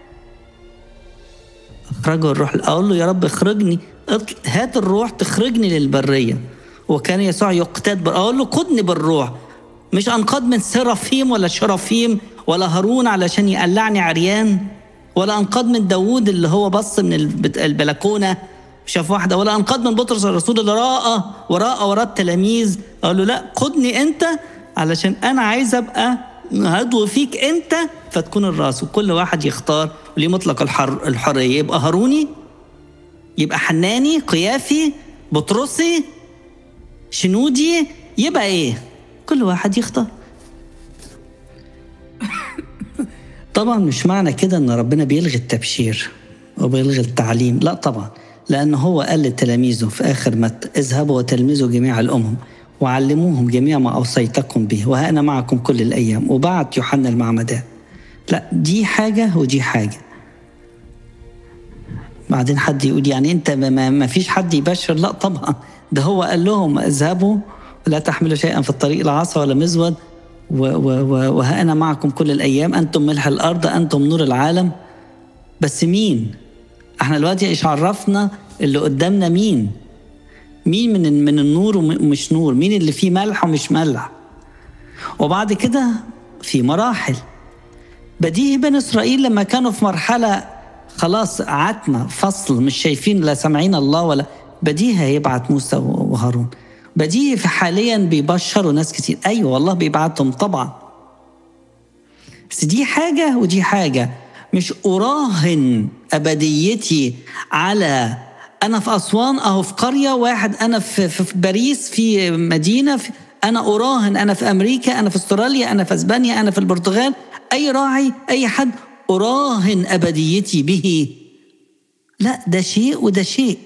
اخرجه الروح اقول له يا رب اخرجني هات الروح تخرجني للبريه وكان يسوع يقتاد بر... اقول له قدني بالروح مش انقاد من سرافيم ولا شرافيم ولا هارون علشان يقلعني عريان ولا انقاد من داوود اللي هو بص من البلكونه شاف واحدة ولا أنقاد من بطرس الرسول اللي راى وراء وراء التلاميذ قال له لا قدني أنت علشان أنا عايز أبقى عضو فيك أنت فتكون الراس وكل واحد يختار وليه مطلق الحر الحرية يبقى هاروني يبقى حناني قيافي بطرسي شنودي يبقى ايه كل واحد يختار طبعا مش معنى كده ان ربنا بيلغي التبشير وبيلغي التعليم لا طبعا لأن هو قال لتلاميذه في آخر متى اذهبوا وتلمذوا جميع الأمم وعلموهم جميع ما أوصيتكم به وأنا معكم كل الأيام وبعت يوحنا المعمدان لا دي حاجة ودي حاجة بعدين حد يقول يعني انت ما فيش حد يبشر لا طبعا ده هو قال لهم اذهبوا لا تحملوا شيئا في الطريق لا عصا ولا مزود وها انا معكم كل الايام انتم ملح الارض انتم نور العالم بس مين احنا دلوقتي ايش عرفنا اللي قدامنا مين مين من من النور ومش نور مين اللي فيه ملح ومش ملح وبعد كده في مراحل بديهي بني اسرائيل لما كانوا في مرحله خلاص عتمه فصل مش شايفين لا سامعين الله ولا بديهي هيبعت موسى وهارون بديهي في حاليا بيبشروا ناس كتير ايوه والله بيبعتهم طبعا بس دي حاجه ودي حاجه مش اراهن ابديتي على انا في اسوان اهو في قريه واحد انا في, في باريس في مدينه في انا اراهن انا في امريكا انا في استراليا انا في اسبانيا انا في البرتغال اي راعي اي حد اراهن ابديتي به لا ده شيء وده شيء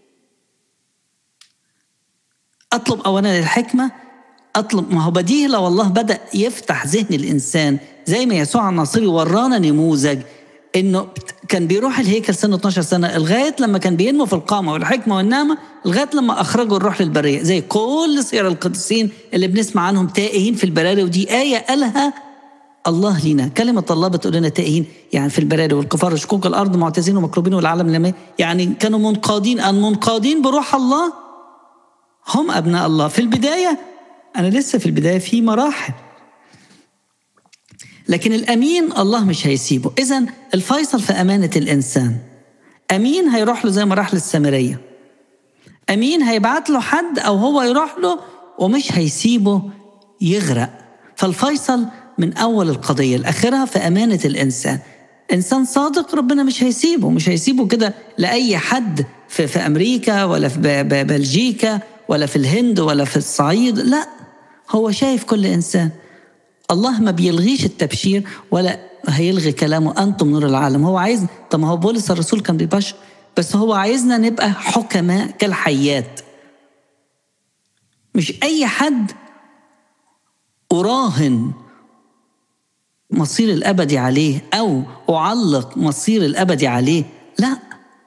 اطلب اولا الحكمه اطلب ما هو بديهي لو الله بدا يفتح ذهن الانسان زي ما يسوع الناصري ورانا نموذج انه كان بيروح الهيكل سنه 12 سنه لغايه لما كان بينمو في القامه والحكمه والنعمه لغايه لما اخرجوا الروح للبريه زي كل سير القديسين اللي بنسمع عنهم تائهين في البراري ودي ايه قالها الله لينا كلمة الله بتقول لنا تائهين يعني في البراري والكفار وشكوك الأرض معتزين ومكروبين والعالم لما يعني كانوا منقادين أن منقادين بروح الله هم أبناء الله في البداية أنا لسه في البداية في مراحل لكن الأمين الله مش هيسيبه إذا الفيصل في أمانة الإنسان أمين هيروح له زي ما راح للسامرية أمين هيبعت له حد أو هو يروح له ومش هيسيبه يغرق فالفيصل من أول القضية لآخرها في أمانة الإنسان إنسان صادق ربنا مش هيسيبه مش هيسيبه كده لأي حد في, في أمريكا ولا في بلجيكا ولا في الهند ولا في الصعيد لا هو شايف كل إنسان الله ما بيلغيش التبشير ولا هيلغي كلامه أنتم نور العالم هو عايز طب ما هو بولس الرسول كان بيبشر بس هو عايزنا نبقى حكماء كالحيات مش أي حد أراهن مصير الأبدي عليه أو أعلق مصير الأبدي عليه لا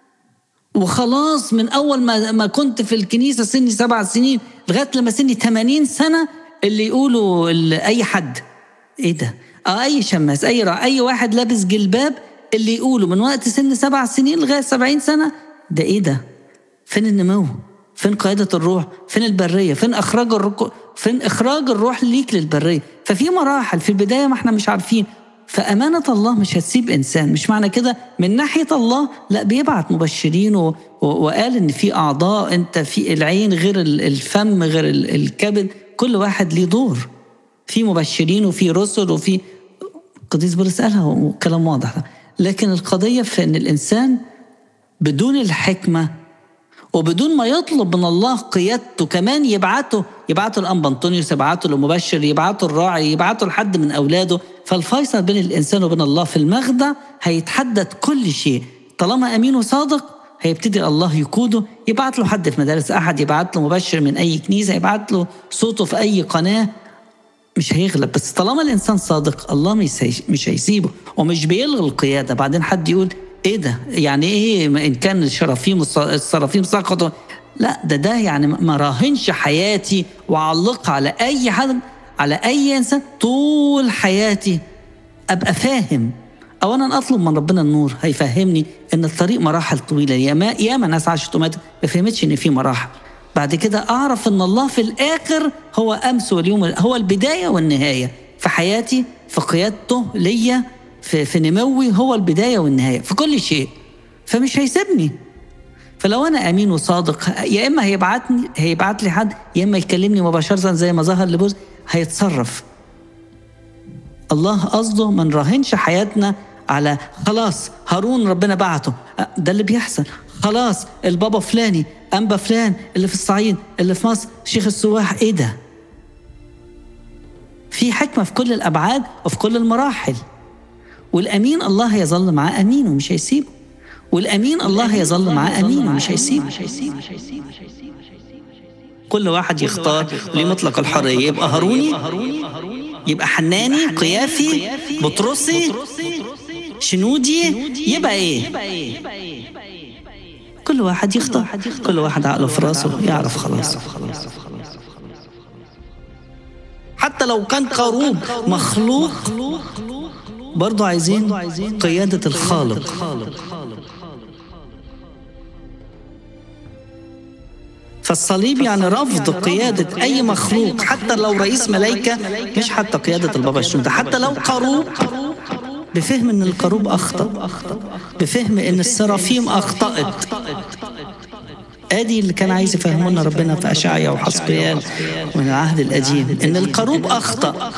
وخلاص من أول ما ما كنت في الكنيسة سني سبع سنين لغاية لما سني 80 سنة اللي يقولوا أي حد إيه ده؟ آه أي شماس أي رأي أي واحد لابس جلباب اللي يقولوا من وقت سن سبع سنين لغاية سبعين سنة ده إيه ده؟ فين النمو؟ فين قيادة الروح؟ فين البرية؟ فين إخراج الروح؟ فين إخراج الروح ليك للبرية؟ ففي مراحل في البداية ما احنا مش عارفين فأمانة الله مش هتسيب إنسان مش معنى كده من ناحية الله لا بيبعت مبشرين و... و... وقال إن في أعضاء أنت في العين غير الفم غير الكبد كل واحد ليه دور في مبشرين وفي رسل وفي قديس بولس قالها وكلام واضح لكن القضية في أن الإنسان بدون الحكمة وبدون ما يطلب من الله قيادته كمان يبعته يبعته الأنبا أنطونيوس يبعته لمبشر يبعته الراعي يبعته لحد من أولاده فالفيصل بين الإنسان وبين الله في المغدى هيتحدد كل شيء طالما أمين وصادق هيبتدي الله يقوده يبعت له حد في مدارس أحد يبعت له مبشر من أي كنيسة يبعت له صوته في أي قناة مش هيغلب بس طالما الانسان صادق الله مش هيسيبه ومش بيلغي القياده بعدين حد يقول ايه ده يعني ايه ان كان الشرافيم الصرافيم سقطوا لا ده ده يعني ما راهنش حياتي واعلقها على اي حد على اي انسان طول حياتي ابقى فاهم اولا اطلب من ربنا النور هيفهمني ان الطريق مراحل طويله ياما ياما ناس عاشت وماتت ما فهمتش ان في مراحل بعد كده أعرف أن الله في الآخر هو أمس واليوم هو البداية والنهاية في حياتي في قيادته ليا في, في نموي هو البداية والنهاية في كل شيء فمش هيسيبني فلو أنا أمين وصادق يا إما هيبعتني هيبعت لي حد يا إما يكلمني مباشرة زي ما ظهر لبوز هيتصرف الله قصده ما نراهنش حياتنا على خلاص هارون ربنا بعته ده اللي بيحصل خلاص البابا فلاني أنبا فلان اللي في الصعيد اللي في مصر شيخ السواح إيه ده في حكمة في كل الأبعاد وفي كل المراحل والأمين الله هيظل معاه أمين ومش هيسيبه والأمين الله هيظل معاه أمين ومش هيسيبه كل واحد يختار ليه مطلق الحرية يبقى هاروني يبقى حناني قيافي بطرسي شنودي يبقى ايه كل واحد يختار كل واحد عقله في راسه يعرف خلاص حتى لو كان قاروب مخلوق برضه عايزين قيادة الخالق فالصليب يعني رفض قيادة أي مخلوق حتى لو رئيس ملايكة مش حتى قيادة البابا الشمدة حتى لو قاروب بفهم ان القروب اخطا بفهم ان السرافيم اخطات ادي اللي كان عايز يفهمونا ربنا في اشعيا وحسقيال من العهد القديم ان القروب اخطا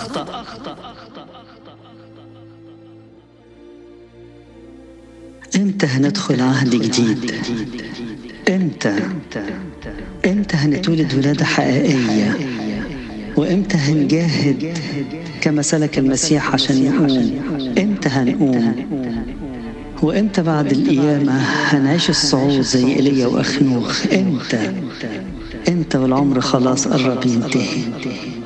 امتى هندخل عهد جديد امتى امتى هنتولد ولاده حقيقيه وامتى هنجاهد كما سلك المسيح عشان نقوم امتى هنقوم وامتى بعد القيامة هنعيش الصعود زي ايليا واخنوخ امتى امتى والعمر خلاص قرب ينتهي